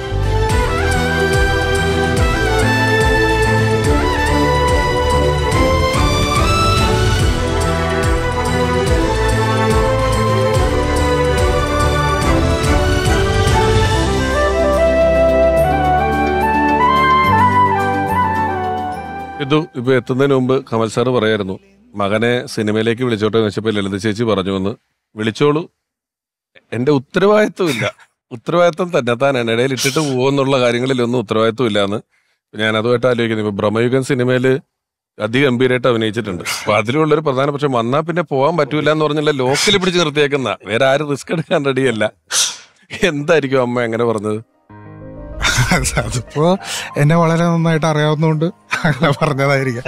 ഇത് ഇപ്പൊ എത്തുന്നതിന് മുമ്പ് കമൽ സാറ് പറയായിരുന്നു മകനെ സിനിമയിലേക്ക് വിളിച്ചോട്ടെ എന്ന് വെച്ചപ്പോൾ ലളിത ചേച്ചി പറഞ്ഞു എന്ന് വിളിച്ചോളൂ എന്റെ ഉത്തരവാദിത്വമില്ല ഉത്തരവാദിത്വം തന്നെ താനാണ് ഇടയിൽ ഇട്ടിട്ട് പോകുന്നുള്ള കാര്യങ്ങളിലൊന്നും ഉത്തരവാദിത്വം ഇല്ലാന്ന് ഞാൻ അതുമായിട്ട് ആലോചിക്കുന്നു ഇപ്പൊ ബ്രഹ്മയുഗം സിനിമയില് അതിഗംഭീരമായിട്ട് അഭിനയിച്ചിട്ടുണ്ട് അപ്പൊ അതിലുള്ളൊരു പ്രധാന പക്ഷെ വന്നാ പിന്നെ പോകാൻ പറ്റൂല എന്ന് പറഞ്ഞുള്ള ലോക്കൽ പിടിച്ച് നിർത്തിയേക്കുന്ന വേറെ ആരും റിസ്ക് എടുക്കാൻ റെഡിയല്ല എന്തായിരിക്കും അമ്മ എങ്ങനെ പറഞ്ഞത് അതിപ്പോ എന്നെ വളരെ നന്നായിട്ട് അറിയാവുന്നതുകൊണ്ട് അങ്ങനെ പറഞ്ഞതായിരിക്കാം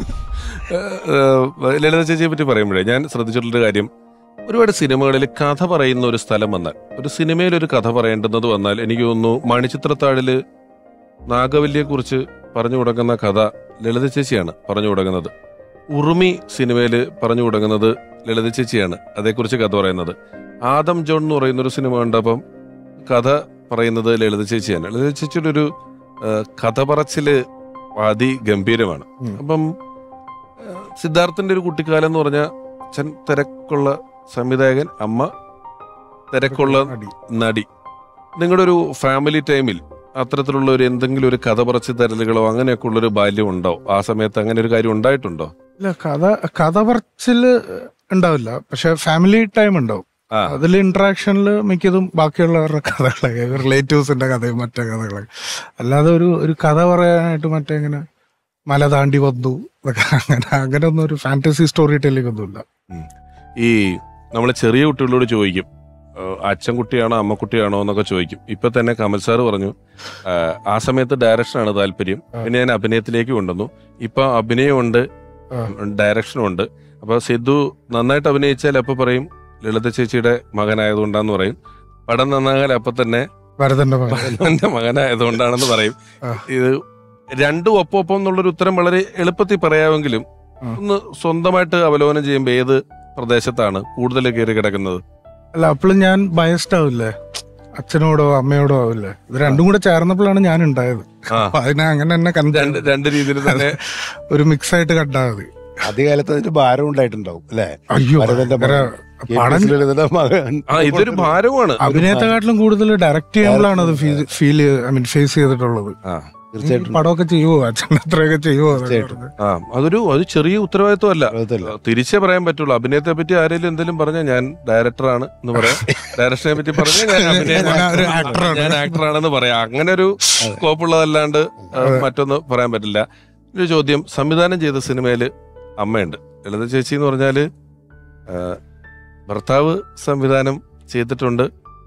ഏഹ് ലളിത ചേച്ചിയെ പറ്റി പറയുമ്പോഴേ ഞാൻ ശ്രദ്ധിച്ചിട്ടുള്ളൊരു കാര്യം ഒരുപാട് സിനിമകളിൽ കഥ പറയുന്ന ഒരു സ്ഥലം വന്നാൽ ഒരു സിനിമയിൽ ഒരു കഥ പറയേണ്ടുന്നത് വന്നാൽ എനിക്ക് തോന്നുന്നു മണിച്ചിത്രത്താഴില് നാഗവല്ലിയെ കുറിച്ച് പറഞ്ഞു തുടങ്ങുന്ന കഥ ലളിത ചേച്ചിയാണ് പറഞ്ഞു തുടങ്ങുന്നത് ഉറുമി സിനിമയിൽ പറഞ്ഞു തുടങ്ങുന്നത് ലളിത ചേച്ചിയാണ് അതേക്കുറിച്ച് കഥ പറയുന്നത് ആദം ജോൺ എന്ന് പറയുന്ന ഒരു സിനിമ കണ്ടപ്പം കഥ പറയുന്നത് ലളിത ചേച്ചിയാണ് ലളിത ചേച്ചിയുടെ ഒരു ഏഹ്, കഥ പറച്ചില് അതിഗംഭീരമാണ് ഉം. അപ്പം ഏഹ്, സിദ്ധാർത്ഥന്റെ ഒരു കുട്ടിക്കാലം എന്ന് പറഞ്ഞാൽ അച്ഛൻ തിരക്കുള്ള സംവിധായകൻ അമ്മ തിരക്കുള്ള അടി. നടി നിങ്ങളുടെ ഒരു ഫാമിലി ടൈമിൽ അത്തരത്തിലുള്ള ഒരു എന്തെങ്കിലും ഒരു കഥ പറച്ച് തരലുകളോ അങ്ങനെയൊക്കെ ഉള്ളൊരു ബാല്യം ഉണ്ടോ ആ സമയത്ത് അങ്ങനെ ഒരു കാര്യം ഉണ്ടായിട്ടുണ്ടോ ഇല്ല കഥ കഥ പറച്ചില് ഉണ്ടാവില്ല പക്ഷെ ഫാമിലി ടൈം ഉണ്ടാവും ആ അതിൽ ഇന്ററാക്ഷനിൽ മിക്കതും ബാക്കിയുള്ളവരുടെ കഥകളൊക്കെ റിലേറ്റീവ്സിന്റെ കഥയും മറ്റേ കഥകളൊക്കെ അല്ലാതെ ഒരു ഒരു കഥ പറയാനായിട്ട് മറ്റേ ഇങ്ങനെ മല താണ്ടി വന്നു അതൊക്കെ അങ്ങനെ അങ്ങനെ ഒന്നും ഒരു ഫാന്റസി സ്റ്റോറി ടെല്ലിംഗ് ഒന്നുമില്ല ഈ നമ്മൾ ചെറിയ കുട്ടികളോട് ചോദിക്കും ഏഹ്, അച്ഛൻ കുട്ടിയാണോ അമ്മ കുട്ടിയാണോ എന്നൊക്കെ ചോദിക്കും ഇപ്പൊ തന്നെ കമൽ സാർ പറഞ്ഞു ഏഹ്, ആ സമയത്ത് ഡയറക്ഷനാണ് താല്പര്യം പിന്നെ ഞാൻ അഭിനയത്തിലേക്ക് കൊണ്ടുവന്നു ഇപ്പൊ അഭിനയമുണ്ട് ആ. ഡയറക്ഷനും ഉണ്ട് അപ്പൊ സിദ്ധു നന്നായിട്ട് അഭിനയിച്ചാൽ അപ്പൊ പറയും ലളിത ചേച്ചിയുടെ മകനായതുകൊണ്ടാന്ന് പറയും പടം നന്നാകാൻ അപ്പൊ തന്നെ ഭരതന്റെ മകൻ എന്റെ മകനായതുകൊണ്ടാണെന്ന് പറയും ആ. ഇത് രണ്ടും ഒപ്പം ഒപ്പം എന്നുള്ളൊരു ഉത്തരം വളരെ എളുപ്പത്തിൽ പറയാമെങ്കിലും ആ. ഒന്ന് സ്വന്തമായിട്ട് അവലോകനം ചെയ്യുമ്പോൾ ഏത് പ്രദേശത്താണ് കൂടുതൽ കയറി കിടക്കുന്നത് അല്ല അപ്പോഴും ഞാൻ ബയസ്ഡ് ആവില്ലേ അച്ഛനോടോ അമ്മയോടോ ആവില്ലേ ഇത് രണ്ടും കൂടെ ചേർന്നപ്പോഴാണ് ഞാൻ ഉണ്ടായത് ആ. അപ്പൊ അതിനെ അങ്ങനെ തന്നെ കണ്ട രണ്ട് രണ്ട് രീതിയിൽ തന്നെ ഒരു മിക്സ് ആയിട്ട് കണ്ടാൽ മതി ആദ്യകാലത്ത് അതിന്റെ ഭാരം ഉണ്ടായിട്ടുണ്ടാവും അല്ലെ അയ്യോ ഭരതന്റെ ഭയങ്കര കെ. പടം പി. ലളിതന്റെ മകൻ ആ ഇതൊരു ഭാരമാണ് അഭിനയത്തെക്കാട്ടിലും കൂടുതൽ ഡയറക്റ്റ് ചെയ്യുമ്പോഴാണ് അത് ഫീൽ ഐ മീൻ ഫേസ് ചെയ്തിട്ടുള്ളത് ആ തീർച്ചയായിട്ടും പടമൊക്കെ ചെയ്യുവോ അച്ഛൻ അത്രയൊക്കെ ചെയ്യുവോ അതൊക്കെ തീർച്ചയായിട്ടും. പറഞ്ഞ്. ആ അതൊരു അത് ചെറിയ ഉത്തരവാദിത്വമല്ല ലോകത്തല്ല. തിരിച്ചേ പറയാൻ പറ്റുള്ളൂ അഭിനയത്തെ പറ്റി ആരെങ്കിലും എന്തെങ്കിലും പറഞ്ഞാൽ ഞാൻ ഡയറക്ടറാണ് എന്ന് പറയാം ഡയറക്ഷനെ പറ്റി പറഞ്ഞാൽ ഞാൻ അഭിനയ ഞാൻ ഒരു actor-ആണ്. ഞാൻ ആക്ടറാണെന്ന് പറയാം അങ്ങനെ ഒരു സ്കോപ്പ് ഉള്ളതല്ലാണ്ട് ആ, മറ്റൊന്ന് പറയാൻ പറ്റില്ല ഒരു ചോദ്യം സംവിധാനം ചെയ്ത സിനിമയിൽ അമ്മയുണ്ട് ലളിത ചേച്ചി എന്ന് പറഞ്ഞാല് ആ, ഭർത്താവ് സംവിധാനം ചെയ്തിട്ടുണ്ട്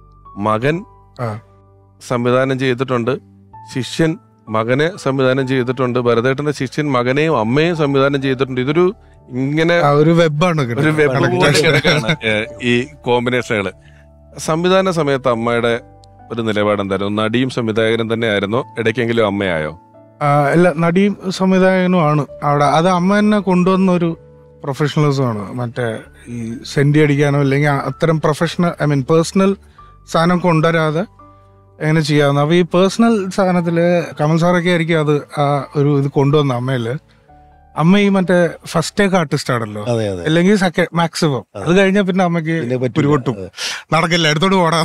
മകൻ ആ. സംവിധാനം ചെയ്തിട്ടുണ്ട് ശിഷ്യൻ മകനെ സംവിധാനം ചെയ്തിട്ടുണ്ട് ഭരതേട്ടന്റെ ശിഷ്യൻ മകനെയും അമ്മയെയും സംവിധാനം ചെയ്തിട്ടുണ്ട് ഇതൊരു ഇങ്ങനെ ആ ഒരു വെബാണ് ഒരു വെബ് പോലെ കിടക്കാണ് ഏഹ് ഈ കോമ്പിനേഷനുകൾ സംവിധാന സമയത്ത് അമ്മയുടെ ഒരു നിലപാട് എന്തായിരുന്നു നടിയും സംവിധായകനും തന്നെ ആയിരുന്നോ ഇടയ്ക്കെങ്കിലും അമ്മയായോ അല്ല നടിയും സംവിധായകനും ആണ് അവിടെ അത് അമ്മ തന്നെ കൊണ്ടുവന്ന ഒരു പ്രൊഫഷണലിസം ആണ് മറ്റേ ഈ സെന്റി അടിക്കാനോ അല്ലെങ്കിൽ അത്തരം പ്രൊഫഷണൽ ഐ മീൻ പേഴ്സണൽ സാധനം കൊണ്ടുവരാതെ എങ്ങനെ ചെയ്യാവുന്ന അപ്പൊ ഈ പേഴ്സണൽ സാധനത്തില് കമൽ സാറൊക്കെ ആയിരിക്കും അത് ആ ഒരു ഇത് കൊണ്ടുവന്ന അമ്മയില് അമ്മ ഈ മറ്റേ ഫസ്റ്റ് ടേക്ക് ആർട്ടിസ്റ്റ് ആണല്ലോ അതെ അതെ അല്ലെങ്കിൽ സെക്കൻഡ് മാക്സിമം അത് കഴിഞ്ഞാൽ പിന്നെ അമ്മയ്ക്ക് പിന്നെ പറ്റൂല. ഉരുകൊട്ടും നടക്കില്ല എടുത്തോണ്ട് ഓടാ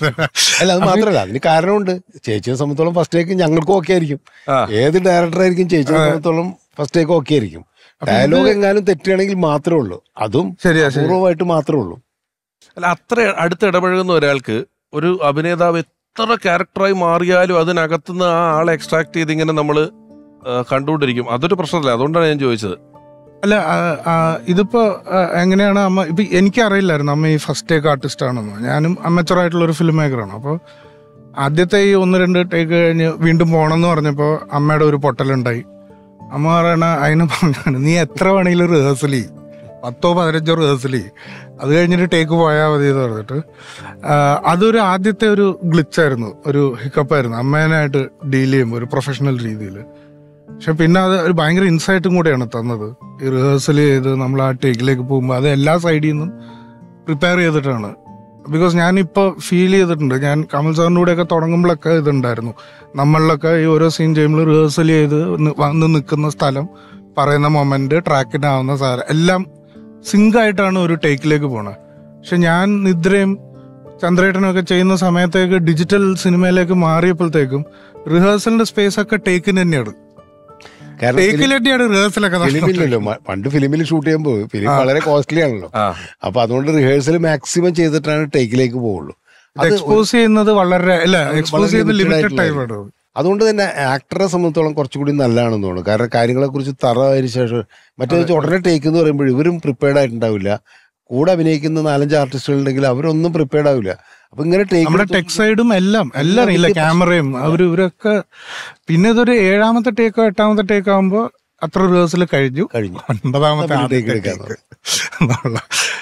അല്ല അത് മാത്രല്ല അതിന് കാരണമുണ്ട് ചേച്ചിയെ സംബന്ധിച്ചോളം ഫസ്റ്റ് ടേക്ക് ഞങ്ങൾക്കും ഓക്കെ ആയിരിക്കും ആ. ഏത് ഡയറക്ടർ ആയിരിക്കും ചേച്ചിയെ സംബന്ധിച്ചോളം ഫസ്റ്റ് ടേക്ക് ഓക്കെ ആയിരിക്കും ഡയലോഗ് എങ്ങാനും തെറ്റുകയാണെങ്കിൽ മാത്രമേ ഉള്ളൂ അതും ശരിയാ ശരി അപൂർവമായിട്ട് മാത്രമേ ഉള്ളൂ അല്ല അത്ര അടുത്ത് ഇടപഴകുന്ന ഒരാൾക്ക് ഒരു അഭിനേതാവ് എത്ര ക്യാരക്ടറായി മാറിയാലും അതിനകത്തുനിന്ന് ആ ആളെ എക്സ്ട്രാക്ട് ചെയ്ത് ഇങ്ങനെ നമ്മൾ കണ്ടുകൊണ്ടിരിക്കും അതൊരു പ്രശ്നമല്ല അതുകൊണ്ടാണ് ഞാൻ ചോദിച്ചത് അല്ല ആ, ആ, ഇതിപ്പോ ആ, എങ്ങനെയാണ് അമ്മ ഇപ്പൊ എനിക്കറിയില്ലായിരുന്നു അമ്മ ഈ ഫസ്റ്റ് ടേക്ക് ആർട്ടിസ്റ്റ് ആണെന്ന് ഞാനും amateur ആയിട്ടുള്ള ഒരു ഫിലിം മേക്കറാണ് അപ്പോൾ ആദ്യത്തെ ഈ ഒന്ന് രണ്ട് ടേക്ക് കഴിഞ്ഞ് വീണ്ടും പോകണമെന്ന് പറഞ്ഞപ്പോൾ അമ്മയുടെ ഒരു പൊട്ടലുണ്ടായി അമ്മ പറയണ അതിനെ പറഞ്ഞാണ് നീ എത്ര വേണമെങ്കിലും റിഹേഴ്സൽ ചെയ്യും പത്തോ പതിനഞ്ചോ റിഹേഴ്സൽ ചെയ്യും അത് കഴിഞ്ഞിട്ട് ടേക്ക് പോയാൽ മതി എന്ന് പറഞ്ഞിട്ട് ആ, അതൊരു ആദ്യത്തെ ഒരു ഗ്ലിച്ചായിരുന്നു ഒരു ഹിക്കപ്പായിരുന്നു അമ്മേനായിട്ട് ഡീൽ ചെയ്യുമ്പോൾ ഒരു പ്രൊഫഷണൽ രീതിയിൽ പക്ഷെ പിന്നെ അത് ഒരു ഭയങ്കര ഇൻസൈറ്റും കൂടെയാണ് തന്നത് ഈ റിഹേഴ്സൽ ചെയ്ത് നമ്മൾ ആ ടേക്കിലേക്ക് പോകുമ്പോൾ അത് എല്ലാ സൈഡിൽ നിന്നും പ്രിപ്പയർ ചെയ്തിട്ടാണ് ബിക്കോസ് ഞാനിപ്പോൾ ഫീൽ ചെയ്തിട്ടുണ്ട് ഞാൻ കമൽ സാറിൻ്റെ കൂടെയൊക്കെ തുടങ്ങുമ്പോഴൊക്കെ ഇതുണ്ടായിരുന്നു നമ്മളിലൊക്കെ ഈ ഓരോ സീൻ ചെയ്യുമ്പോൾ റിഹേഴ്സൽ ചെയ്ത് നി- വന്ന് നിൽക്കുന്ന സ്ഥലം പറയുന്ന മൊമെന്റ് ട്രാക്കിനാവുന്ന സാധനം എല്ലാം സിങ്ക് ആയിട്ടാണ് ഒരു ടേക്കിലേക്ക് പോണത് പക്ഷെ ഞാൻ നിദ്രയും ചന്ദ്രേട്ടനൊക്കെ ചെയ്യുന്ന സമയത്തേക്ക് ഡിജിറ്റൽ സിനിമയിലേക്ക് മാറിയപ്പോഴത്തേക്കും റിഹേഴ്സലിന്റെ സ്പേസ് ഒക്കെ ടേക്കിന് തന്നെയാണ് കാരണം ടേക്കിലെട്ടിയാണ് റിഹേഴ്സലൊക്കെ ഫിലിമില്ലല്ലോ മ- പണ്ട് ഫിലിമിൽ ഷൂട്ട് ചെയ്യുമ്പോൾ ഫിലിം വളരെ കോസ്റ്റ്ലി ആണല്ലോ ആ. അപ്പൊ അതുകൊണ്ട് റിഹേഴ്സൽ മാക്സിമം ചെയ്തിട്ടാണ് ടേക്കിലേക്ക് പോവുള്ളൂ അത് എക്സ്പോസ് ചെയ്യുന്നത് വളരെ അല്ല എക്സ്പോസ് വളരെ ചെയ്യുന്നത് limited ലിമിറ്റഡ് ആയിട്ടുള്ള ടൈമാണ് അതുകൊണ്ട് തന്നെ ആക്ടറെ സംബന്ധിച്ചോളം കുറച്ചുകൂടി നല്ലതാണെന്ന് തോന്നുന്നു കാരണം കാര്യങ്ങളെ കുറിച്ച് തറവായതിനു ശേഷം മറ്റേ വെച്ചാൽ ഉടനെ ടേക്ക് എന്ന് പറയുമ്പോൾ ഇവരും പ്രിപ്പയർഡ് ആയിട്ടുണ്ടാവില്ല കൂടെ അഭിനയിക്കുന്ന നാലഞ്ച് ആർട്ടിസ്റ്റുകൾ ഉണ്ടെങ്കിൽ അവരൊന്നും പ്രിപ്പയർഡ് ആവില്ല അപ്പൊ ഇങ്ങനെ നമ്മുടെ ടേക്ക് ടെക് സൈഡും എല്ലാം എല്ലാം അറിയില്ല ക്യാമറയും അവർ ഇവരൊക്കെ പിന്നെ ഇതൊരു ഏഴാമത്തെ ടേക്കോ എട്ടാമത്തെ ടേക്കോ ആകുമ്പോ അത്ര റിഹേഴ്സൽ കഴിഞ്ഞു കഴിഞ്ഞു ഒൻപതാമത്തെ നമ്മൾ ആദ്യത്തെ take എടുക്കാൻ take എന്നുള്ള.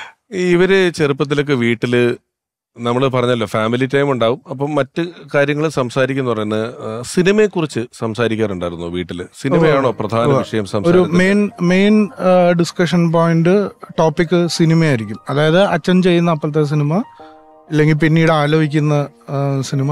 ഇവര് ചെറുപ്പത്തിലൊക്കെ വീട്ടില് നമ്മൾ പറഞ്ഞല്ലോ ഫാമിലി ടൈം ഉണ്ടാവും അപ്പം മറ്റ് കാര്യങ്ങൾ സംസാരിക്കുന്ന പറയുന്നത് സിനിമയെ കുറിച്ച് സംസാരിക്കാറുണ്ടായിരുന്നു വീട്ടില് സിനിമയാണോ പ്രധാന വിഷയം ഒരു സംസാരിക്കുന്നത് main main discussion point topic സിനിമയായിരിക്കും അതായത് അച്ഛൻ ചെയ്യുന്ന അപ്പോഴത്തെ സിനിമ ഇല്ലെങ്കിൽ പിന്നീട് ആലോചിക്കുന്ന ആ, സിനിമ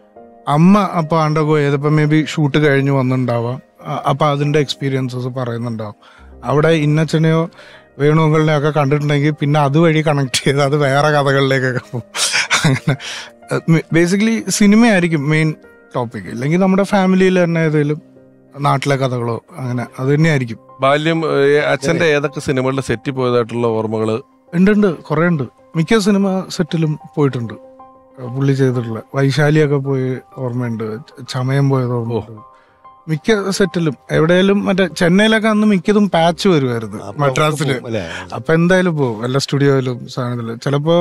അമ്മ അപ്പൊ അണ്ടർഗോ ചെയ്തപ്പോ മേ ബി ഷൂട്ട് കഴിഞ്ഞ് വന്നിട്ടുണ്ടാവാം അ- അപ്പൊ അതിന്റെ എക്സ്പീരിയൻസസ് പറയുന്നുണ്ടാവും അവിടെ ഇന്നച്ചനെയോ വേണുങ്ങളിനെ ഒക്കെ കണ്ടിട്ടുണ്ടെങ്കിൽ പിന്നെ അതുവഴി കണക്ട് ചെയ്ത് അത് വേറെ കഥകളിലേക്കൊക്കെ പോകും അങ്ങനെ ബേസിക്കലി സിനിമയായിരിക്കും മെയിൻ ടോപ്പിക് ഇല്ലെങ്കിൽ നമ്മുടെ ഫാമിലിയിൽ തന്നെ ഏതെങ്കിലും നാട്ടിലെ കഥകളോ അങ്ങനെ അത് തന്നെയായിരിക്കും ബാല്യം ഏ, അച്ഛന്റെ ഏതൊക്കെ സിനിമകളിൽ സെറ്റ് പോയതായിട്ടുള്ള ഓർമ്മകള് ഉണ്ട് ഉണ്ട് കുറെ ഉണ്ട് മിക്ക സിനിമ സെറ്റിലും പോയിട്ടുണ്ട് പുള്ളി ചെയ്തിട്ടുള്ള വൈശാലിയൊക്കെ പോയി ഓർമ്മയുണ്ട് ചമയം പോയത് ഓർമ്മയുണ്ട് മിക്ക സെറ്റിലും എവിടെയെങ്കിലും മറ്റേ ചെന്നൈയിലൊക്കെ അന്ന് മിക്കതും പാച്ച് വരുമായിരുന്നു മദ്രാസില് അല്ലേ അപ്പൊ എന്തായാലും പോകും വല്ല സ്റ്റുഡിയോയിലും സാധനത്തിലും ചിലപ്പോ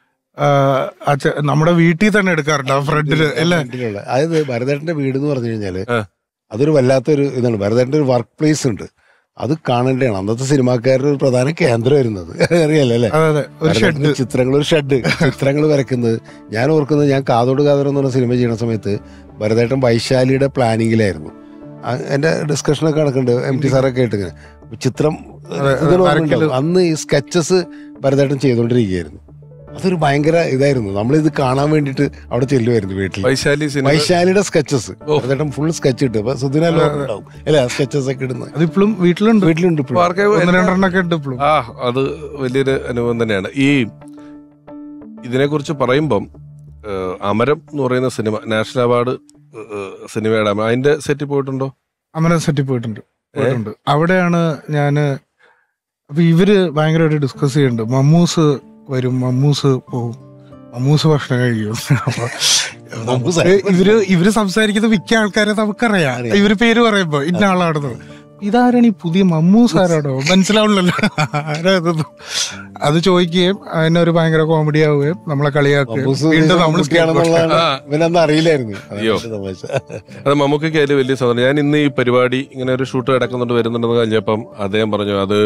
ആ, അച്ഛ- നമ്മുടെ വീട്ടിൽ തന്നെ എടുക്കാറുണ്ട് ആ ഫ്രണ്ടില് അല്ലേ ഫ്രണ്ടിലുള്ള അതായത് ഭരതേട്ടന്റെ വീട് എന്ന് പറഞ്ഞു കഴിഞ്ഞാല് ആ. അതൊരു വല്ലാത്തൊരു ഇതാണ് ഭരതേട്ടന്റെ ഒരു വർക്ക് പ്ലേസ് ഉണ്ട് അത് കാണേണ്ടതാണ് അന്നത്തെ സിനിമാക്കാരുടെ ഒരു പ്രധാന കേന്ദ്രമായിരുന്നു അത് അറിയാലോ അല്ലേ അതെ അതെ ഒരു ഷെഡ് ഭരതേട്ടന്റെ ചിത്രങ്ങൾ ഒരു ഷെഡ് ചിത്രങ്ങൾ വരയ്ക്കുന്നത് ഞാൻ ഓർക്കുന്നത് ഞാൻ കാതോട് കാതോരം എന്ന് പറഞ്ഞ സിനിമ ചെയ്യുന്ന സമയത്ത് ഭരതേട്ടൻ വൈശാലിയുടെ പ്ലാനിങ്ങിലായിരുന്നു ആ- എന്റെ ഡിസ്കഷനൊക്കെ നടക്കുന്നുണ്ട് എം ടി സാറൊക്കെ ആയിട്ട് ഇങ്ങനെ ചിത്രം അതെ, ഇതിന് വരയ്ക്കല്. ഓർമ്മയുണ്ടാവും. അന്ന് ഈ സ്കെച്ചസ് ഭരതേട്ടൻ ചെയ്തുകൊണ്ടിരിക്കുകയായിരുന്നു അതൊരു ഭയങ്കര ഇതായിരുന്നു നമ്മളിത് കാണാൻ വേണ്ടിയിട്ട് അവിടെ ചെല്ലുമായിരുന്നു വീട്ടിൽ വൈശാലി സിനിമ വൈശാലിയുടെ സ്കെച്ചസ് ഓ. ഭരതേട്ടൻ ഫുൾ സ്കെച്ച് ഇട്ട് അപ്പൊ സുധിനല്ലോ ഉണ്ടാവും അല്ലേ സ്കെച്ചസ് ഒക്കെ ഇടുന്നത് അതിപ്പോഴും വീട്ടിലുണ്ട് വീട്ടിലുണ്ട് ഇപ്പോഴും ആർക്കൈവ് ഒന്ന് എല്ലാ- രണ്ടെണ്ണൊക്കെ ഉണ്ട് ഇപ്പോഴും ആ അത് വലിയൊരു അനുഭവം തന്നെയാണ് ഈ ഇതിനെക്കുറിച്ച് പറയുമ്പം ഏഹ്, അമരം എന്ന് പറയുന്ന സിനിമ നാഷണൽ അവാർഡ് ഏഹ്, സിനിമയുടെ അമ- അതിന്റെ സെറ്റിൽ പോയിട്ടുണ്ടോ അമരൻ സെറ്റിൽ പോയിട്ടുണ്ട് പോയിട്ടുണ്ട് അവിടെയാണ് ഞാന് അപ്പൊ ഇവര് ഭയങ്കരമായിട്ട് ഡിസ്കസ് ചെയ്യുന്നുണ്ട് മമ്മൂസ് വരും മമ്മൂസ് പോവും മമ്മൂസ് ഭക്ഷണം കഴിക്കും അപ്പൊ മമ്മൂസ് ഏ, ഇവര് ഇവര് സംസാരിക്കുന്ന മിക്ക ആൾക്കാരെ നമുക്കറിയാം ഇവര് പേര് പറയുമ്പോ ഇന്ന ആളാണെന്ന് ഇതാരാണ് ഈ പുതിയ മമ്മൂസ് ആരാണോ മനസ്സിലാവില്ലല്ലോ ആരാ ഇതെന്ന്? അത് ചോദിക്കുകയും അതിനെ ഒരു ഭയങ്കര കോമഡി ആവുകയും നമ്മളെ കളിയാക്കുകയും മമ്മൂസ് വീണ്ടും നമ്മൾ കുട്ടിയാണെന്നുള്ളതാണ് ആ. ഇവനന്ന് അറിയില്ലായിരുന്നു അതാണ് അയ്യോ. എന്റെ തമാശ അത് മമ്മൂക്കൊക്കെ അതിൽ വലിയ സന്തോഷം ഞാൻ ഇന്ന് ഈ പരിപാടി ഇങ്ങനെ ഒരു ഷൂട്ട് കിടക്കുന്നുണ്ട് വരുന്നുണ്ടെന്ന് കഴിഞ്ഞപ്പം അദ്ദേഹം പറഞ്ഞു അത്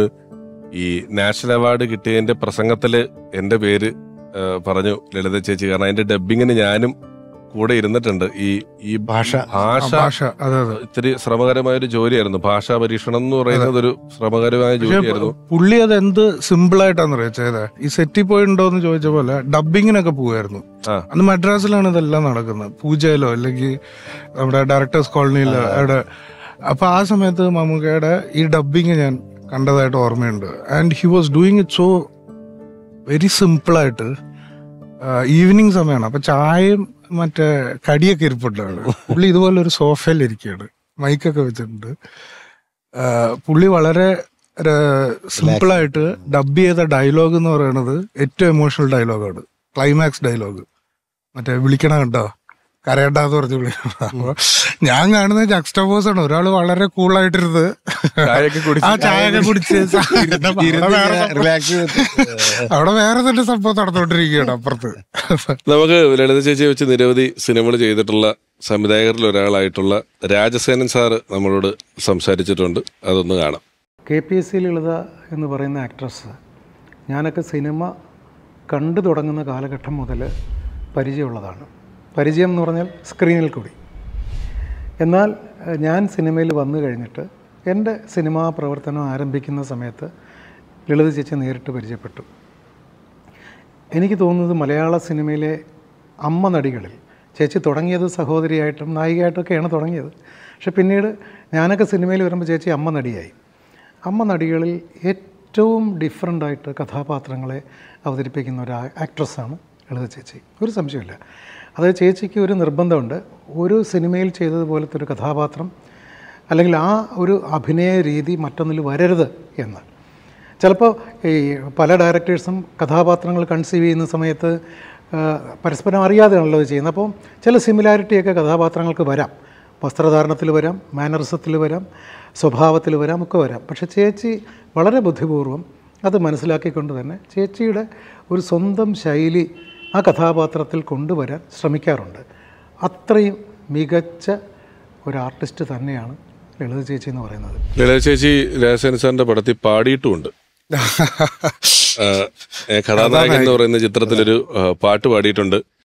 ഈ നാഷണൽ അവാർഡ് കിട്ടിയതിന്റെ പ്രസംഗത്തില് എന്റെ പേര് ഏഹ്, പറഞ്ഞു ലളിത ചേച്ചി കാരണം അതിന്റെ ഡബിങ്ങിന് ഞാനും കൂടെ ഇരുന്നിട്ടുണ്ട് ഈ ഈ ഭാഷ ഭാഷ ഭാഷ അതെ അതെ ഇത്തിരി ശ്രമകരമായ ഒരു ജോലിയായിരുന്നു ഭാഷാ പരീക്ഷണം എന്ന് പറയുന്നത് ഒരു ശ്രമകരമായ പക്ഷെ ജോലിയായിരുന്നു പുള്ളി അത് എന്ത് സിമ്പിൾ ആയിട്ടാന്ന് അറിയാം ചെയ്തത് ഈ സെറ്റിൽ പോയിട്ടുണ്ടോ എന്ന് ചോദിച്ച പോലെ ഡബിങ്ങിനൊക്കെ പോവായിരുന്നു ആ. അന്ന് മദ്രാസിലാണ് ഇതെല്ലാം നടക്കുന്നത് പൂജയിലോ അല്ലെങ്കിൽ നമ്മുടെ ഡയറക്ടേഴ്സ് കോളനിയിലോ അവിടെ അപ്പൊ ആ സമയത്ത് മമ്മൂക്കയുടെ ഈ ഡബിങ് ഞാൻ കണ്ടതായിട്ട് ഓർമ്മയുണ്ട് and he was doing it so very സിമ്പിളായിട്ട് ഈവനിങ് സമയമാണ് അപ്പൊ ചായയും മറ്റേ കടിയൊക്കെ ഇരിപ്പുണ്ടാണ് പുള്ളി ഇതുപോലെ ഒരു സോഫയിൽ ഇരിക്കുകയാണ് മൈക്കൊക്കെ വെച്ചിട്ടുണ്ട് ആ, പുള്ളി വളരെ സിമ്പിളായിട്ട് ഡബ് ചെയ്ത ഡയലോഗ് എന്ന് പറയുന്നത് ഏറ്റവും എമോഷണൽ ഡയലോഗാണ് ക്ലൈമാക്സ് ഡയലോഗ് മറ്റേ വിളിക്കണ കണ്ടോ കരയണ്ടെന്ന് പറഞ്ഞു വിളിക്കണം അപ്പൊ ഞാൻ കാണുന്ന ജക്സ്റ്റബോസ് ആണ് ഒരാൾ വളരെ കൂളായിട്ടിരുന്ന് ചായയൊക്കെ കുടിച്ച് ആ ചായയൊക്കെ കുടിച്ച് അവിടെ വേറെ സംഭവം- റിലാക്സ് അവിടെ വേറെ തന്നെ സംഭവം നടന്നുകൊണ്ടിരിക്കുകയാണ് അപ്പുറത്ത് നമുക്ക് ലളിത ചേച്ചിയെ വെച്ച് നിരവധി സിനിമകൾ ചെയ്തിട്ടുള്ള സംവിധായകരിൽ ഒരാളായിട്ടുള്ള രാജസേനൻ സാറ് നമ്മളോട് സംസാരിച്ചിട്ടുണ്ട് അതൊന്ന് കാണാം K P S C Lalitha എന്ന് പറയുന്ന ആക്ട്രസ് ഞാനൊക്കെ സിനിമ കണ്ടു തുടങ്ങുന്ന കാലഘട്ടം മുതൽ പരിചയമുള്ളതാണ് പരിചയം എന്ന് പറഞ്ഞാൽ സ്ക്രീനിൽ കൂടി എന്നാൽ ഏഹ്, ഞാൻ സിനിമയിൽ വന്നു കഴിഞ്ഞിട്ട് എൻ്റെ സിനിമാ പ്രവർത്തനം ആരംഭിക്കുന്ന സമയത്ത് ലളിത ചേച്ചി നേരിട്ട് പരിചയപ്പെട്ടു എനിക്ക് തോന്നുന്നത് മലയാള സിനിമയിലെ അമ്മ നടികളിൽ ചേച്ചി തുടങ്ങിയത് സഹോദരിയായിട്ടും നായികയായിട്ടൊക്കെയാണ് തുടങ്ങിയത് പക്ഷെ പിന്നീട് ഞാനൊക്കെ സിനിമയിൽ വരുമ്പോൾ ചേച്ചി അമ്മ നടിയായി അമ്മ നടികളിൽ ഏറ്റവും ഡിഫറൻ്റായിട്ട് കഥാപാത്രങ്ങളെ അവതരിപ്പിക്കുന്ന ഒരു ആ- ആക്ട്രസ്സാണ് ലളിത ചേച്ചി ഒരു സംശയമില്ല അത് ചേച്ചിക്ക് ഒരു നിർബന്ധമുണ്ട് ഒരു സിനിമയിൽ ചെയ്തതുപോലത്തെ ഒരു കഥാപാത്രം അല്ലെങ്കിൽ ആ ഒരു അഭിനയ രീതി മറ്റൊന്നിൽ വരരുത് എന്ന് ചിലപ്പോൾ ഈ പല ഡയറക്ടേഴ്സും കഥാപാത്രങ്ങൾ കൺസീവ് ചെയ്യുന്ന സമയത്ത് ആ, പരസ്പരം അറിയാതെയാണല്ലോ ഇത് ചെയ്യുന്നത് അപ്പോൾ ചില സിമിലാരിറ്റിയൊക്കെ കഥാപാത്രങ്ങൾക്ക് വരാം വസ്ത്രധാരണത്തിൽ വരാം മാനറിസത്തിൽ വരാം സ്വഭാവത്തിൽ വരാം ഒക്കെ വരാം പക്ഷേ ചേച്ചി വളരെ ബുദ്ധിപൂർവ്വം അത് മനസ്സിലാക്കിക്കൊണ്ട് തന്നെ ചേച്ചിയുടെ ഒരു സ്വന്തം ശൈലി ആ കഥാപാത്രത്തിൽ കൊണ്ടുവരാൻ ശ്രമിക്കാറുണ്ട് അത്രയും മികച്ച ഒരു ആർട്ടിസ്റ്റ് തന്നെയാണ് ലളിത ചേച്ചി എന്ന് പറയുന്നത് ലളിത ചേച്ചി രാജസേന സാറിന്റെ പടത്തിൽ പാടിയിട്ടുമുണ്ട് ആ, ഏ, കഥാനായകൻ എന്ന് പറയുന്ന ചിത്രത്തിലൊരു ആ, പാട്ട് പാടിയിട്ടുണ്ട്